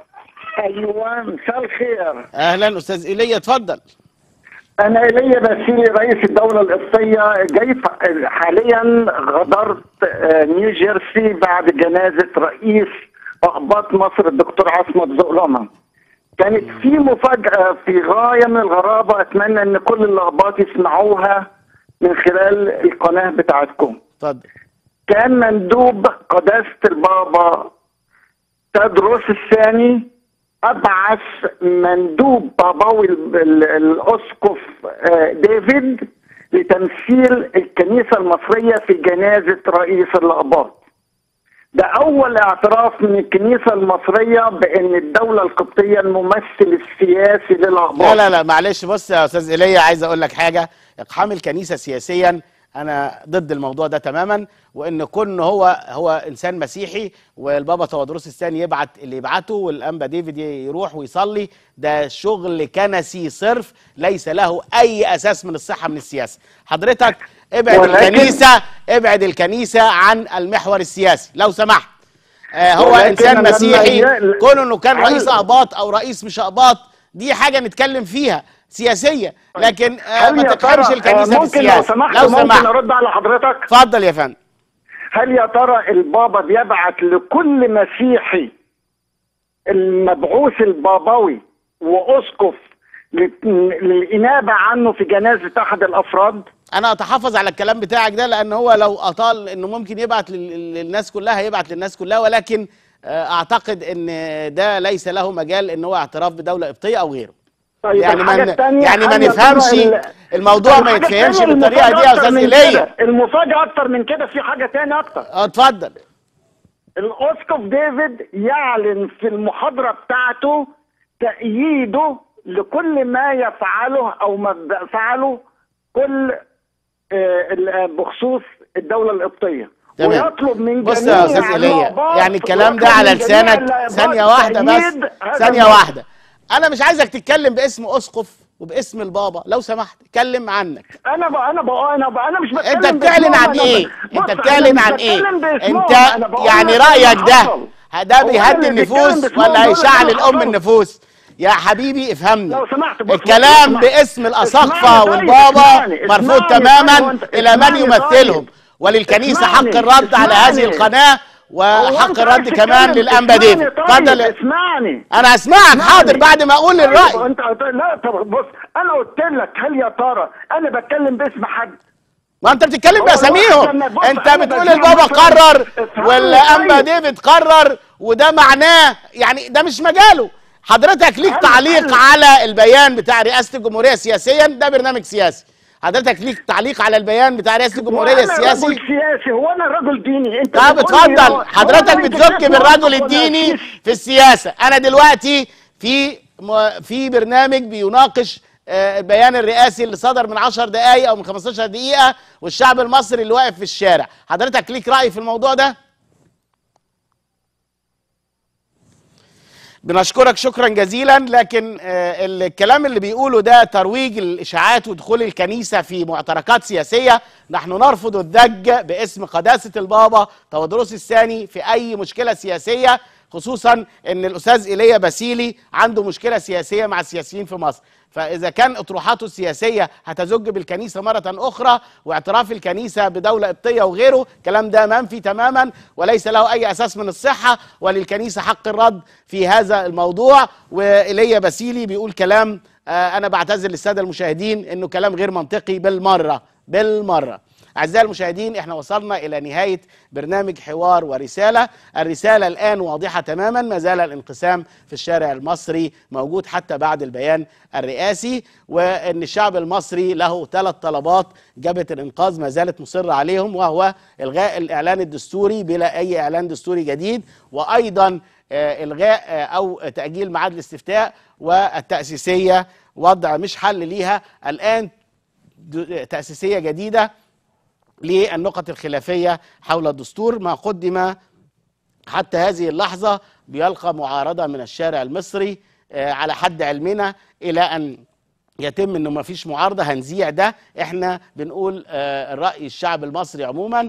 ايوه مساء الخير اهلا استاذ ايليا اتفضل انا ايليا باسيلي رئيس الدوله القبطيه جاي ف- حاليا غادرت آه، نيو جيرسي بعد جنازه رئيس اقباط مصر الدكتور عصمت زقلمه كانت في مفاجاه في غايه من الغرابه اتمنى ان كل الاقباط يسمعوها من خلال القناه بتاعتكم اتفضل كان مندوب قداسه البابا تدرس الثاني ابعث مندوب باباوي ال- ال- الاسقف آه، ديفيد لتمثيل الكنيسه المصريه في جنازه رئيس الاقباط. ده اول اعتراف من الكنيسه المصريه بان الدوله القبطيه الممثل السياسي للاقباط. لا لا لا معلش بص يا استاذ ايليا عايز اقول لك حاجه اقحام الكنيسه سياسيا انا ضد الموضوع ده تماما وان كون هو هو انسان مسيحي والبابا تودروس الثاني يبعت اللي يبعته والانبا ديفيد يروح ويصلي ده شغل كنسي صرف ليس له اي اساس من الصحه من السياسه حضرتك ابعد ولكن- الكنيسه ابعد الكنيسه عن المحور السياسي لو سمحت آه هو ولكن انسان لما مسيحي ي- كونه انه كان هل- رئيس اقباط او رئيس مش اقباط دي حاجه نتكلم فيها سياسيه لكن آه هل ما يا تفهمش ترى الكنيسه آه، في ممكن لو السياسه سمحت لو ممكن سمحت ارد على حضرتك؟ اتفضل يا فندم هل يا ترى البابا بيبعت لكل مسيحي المبعوث البابوي واسقف لل- للانابه عنه في جنازه احد الافراد؟ انا اتحفظ على الكلام بتاعك ده لان هو لو اطال انه ممكن يبعت لل- للناس كلها يبعت للناس كلها ولكن آه، اعتقد ان ده ليس له مجال ان هو اعتراف بدوله قبطيه او غيره طيب يعني ما الحاجة ن- التانية يعني ما هل يا ترى نفهمش ال- الموضوع ما الحاجة يتفهمش التانية بالطريقه دي يا المفاجأة استاذ أكتر من ايليا كده. المفاجاه اكتر من كده في حاجه تانية اكتر اه اتفضل الاسقف ديفيد يعلن في المحاضره بتاعته تأييده لكل ما يفعله او ما فعله كل آه، ال- آه، بخصوص الدوله القبطيه تمام. ويطلب من بص جميع يا استاذ ايليا الأقباط يعني الكلام ده ويطلب على من جميع لسانك الأقباط ثانيه واحده بس تأييد هذا ثانيه الموضوع. واحده انا مش عايزك تتكلم باسم اسقف وباسم البابا لو سمحت اتكلم عنك انا بقى انا بقى انا بقى انا مش بتكلم انت بتعلن باسمهم، عن أنا ايه ب- انت بص، بتعلن أنا عن مش ايه بتكلم باسمهم، انت أنا بقول يعني لك اللي رايك ده حصل. ده هو بيهدي اللي بيتكلم النفوس باسمهم ولا دول اللي هيشعل كانوا الام حصلوا. النفوس يا حبيبي افهمني لو سمحت بص، الكلام بص، باسم اسمعني الاساقفه طيب، والبابا اسمعني، مرفوض اسمعني طيب، تماما وانت- الى من اسمعني يمثلهم طيب. وللكنيسه اسمعني، حق الرد على هذه اسمعني. القناه وحق أنت الرد عايز كمان تتكلم؟ للانبا اسمعني ديفيد طيب، اتفضل اسمعني انا هسمعك اسمعني. حاضر بعد ما اقول طيب، الراي انت لا طب بص انا قلت لك هل يا ترى انا بتكلم باسم حد ما انت بتتكلم هو باساميهم الواحد لما يبص انت أنا بتقول بديله البابا مثلاً قرر افهمني والانبا طيب. ديفيد قرر وده معناه يعني ده مش مجاله حضرتك ليك هل- تعليق هل- على البيان بتاع رئاسه الجمهوريه سياسيا ده برنامج سياسي حضرتك ليك تعليق على البيان بتاع رئاسه الجمهوريه وأنا السياسي رجل سياسي هو انا رجل ديني انت طب بتقول لي اتفضل هو- حضرتك هو أنت بتزك شايف بالرجل موقف ولا الديني مفيش؟ في السياسه انا دلوقتي في م- في برنامج بيناقش آه، البيان الرئاسي اللي صدر من 10 دقائق او من 15 دقيقه والشعب المصري اللي واقف في الشارع حضرتك ليك راي في الموضوع ده بنشكرك شكرا جزيلا لكن آه، الكلام اللي بيقوله ده ترويج الاشاعات ودخول الكنيسه في معتركات سياسيه نحن نرفض الدج باسم قداسه البابا تودروس الثاني في اي مشكله سياسيه خصوصا ان الاستاذ ايليا باسيلي عنده مشكله سياسيه مع السياسيين في مصر فاذا كان اطروحاته السياسيه هتزج بالكنيسه مره اخرى واعتراف الكنيسه بدوله قبطيه وغيره الكلام ده منفي تماما وليس له اي اساس من الصحه وللكنيسه حق الرد في هذا الموضوع وايليا باسيلي بيقول كلام آه، انا بعتذر للساده المشاهدين انه كلام غير منطقي بالمره بالمره أعزائي المشاهدين احنا وصلنا إلى نهاية برنامج حوار ورسالة الرسالة الآن واضحة تماما ما زال الانقسام في الشارع المصري موجود حتى بعد البيان الرئاسي وأن الشعب المصري له ثلاث طلبات جبهة الإنقاذ ما زالت مصرة عليهم وهو إلغاء الإعلان الدستوري بلا أي إعلان دستوري جديد وأيضا آه، إلغاء آه، أو تأجيل ميعاد الاستفتاء والتأسيسية وضع مش حل ليها الآن د- تأسيسية جديدة للنقط الخلافية حول الدستور ما قدم حتى هذه اللحظة بيلقى معارضة من الشارع المصري آه، على حد علمنا إلى أن يتم انه ما فيش معارضه هنذيع ده احنا بنقول آه، الراي الشعب المصري عموما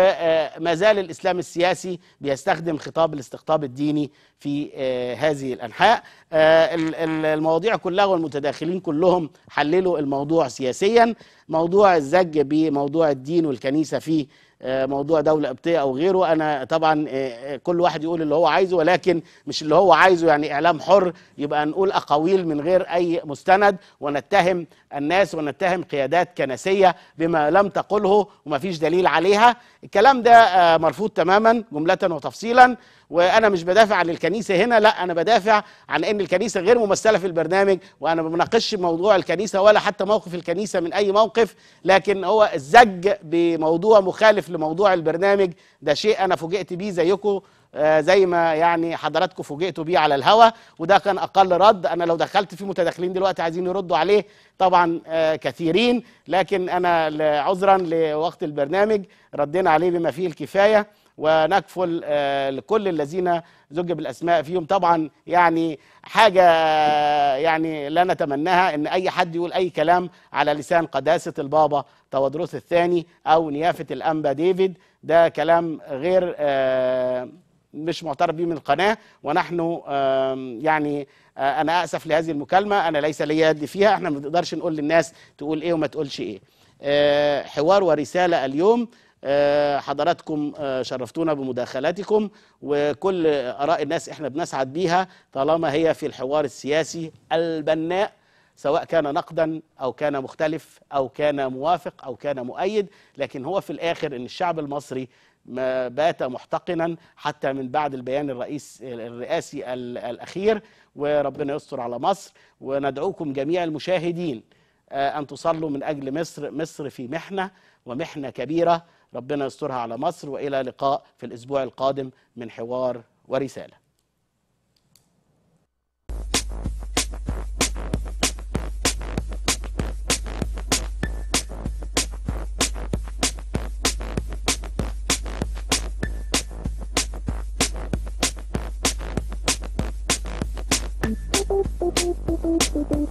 وما زال الاسلام السياسي بيستخدم خطاب الاستقطاب الديني في آه، هذه الانحاء آه، ال- ال- المواضيع كلها والمتداخلين كلهم حللوا الموضوع سياسيا موضوع الزج بموضوع الدين والكنيسه فيه آه، موضوع دولة قبطية أو غيره أنا طبعا آه، آه، كل واحد يقول اللي هو عايزه ولكن مش اللي هو عايزه يعني إعلام حر يبقى نقول أقاويل من غير أي مستند ونتهم الناس ونتهم قيادات كنسية بما لم تقله وما فيش دليل عليها الكلام ده آه، مرفوض تماما جملة وتفصيلا وانا مش بدافع عن الكنيسه هنا لا انا بدافع عن ان الكنيسه غير ممثله في البرنامج وانا ما بناقش موضوع الكنيسه ولا حتى موقف الكنيسه من اي موقف لكن هو الزج بموضوع مخالف لموضوع البرنامج ده شيء انا فوجئت بيه زيكم آه، زي ما يعني حضراتكم فوجئتوا بيه على الهوا وده كان اقل رد انا لو دخلت في متداخلين دلوقتي عايزين يردوا عليه طبعا آه، كثيرين لكن انا ل- عذرا لوقت البرنامج ردينا عليه بما فيه الكفايه ونكفل آه، لكل الذين زج بالاسماء فيهم طبعا يعني حاجه آه، يعني لا نتمناها ان اي حد يقول اي كلام على لسان قداسه البابا تودروس الثاني او نيافه الانبا ديفيد ده كلام غير آه، مش معترف به من القناه ونحن آم، يعني آه، انا اسف لهذه المكالمه انا ليس لي يد فيها احنا ما بنقدرش نقول للناس تقول ايه وما تقولش ايه آه، حوار ورساله اليوم آه، حضراتكم آه، شرفتونا بمداخلاتكم وكل اراء الناس احنا بنسعد بيها طالما هي في الحوار السياسي البناء سواء كان نقدا او كان مختلف او كان موافق او كان مؤيد لكن هو في الاخر ان الشعب المصري ما بات محتقنا حتى من بعد البيان الرئيس الرئاسي ال- الاخير وربنا يستر على مصر وندعوكم جميع المشاهدين آه، ان تصلوا من اجل مصر مصر في محنه ومحنه كبيره ربنا يسترها على مصر والى لقاء في الاسبوع القادم من حوار ورساله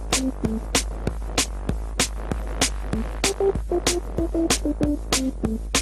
Thank you.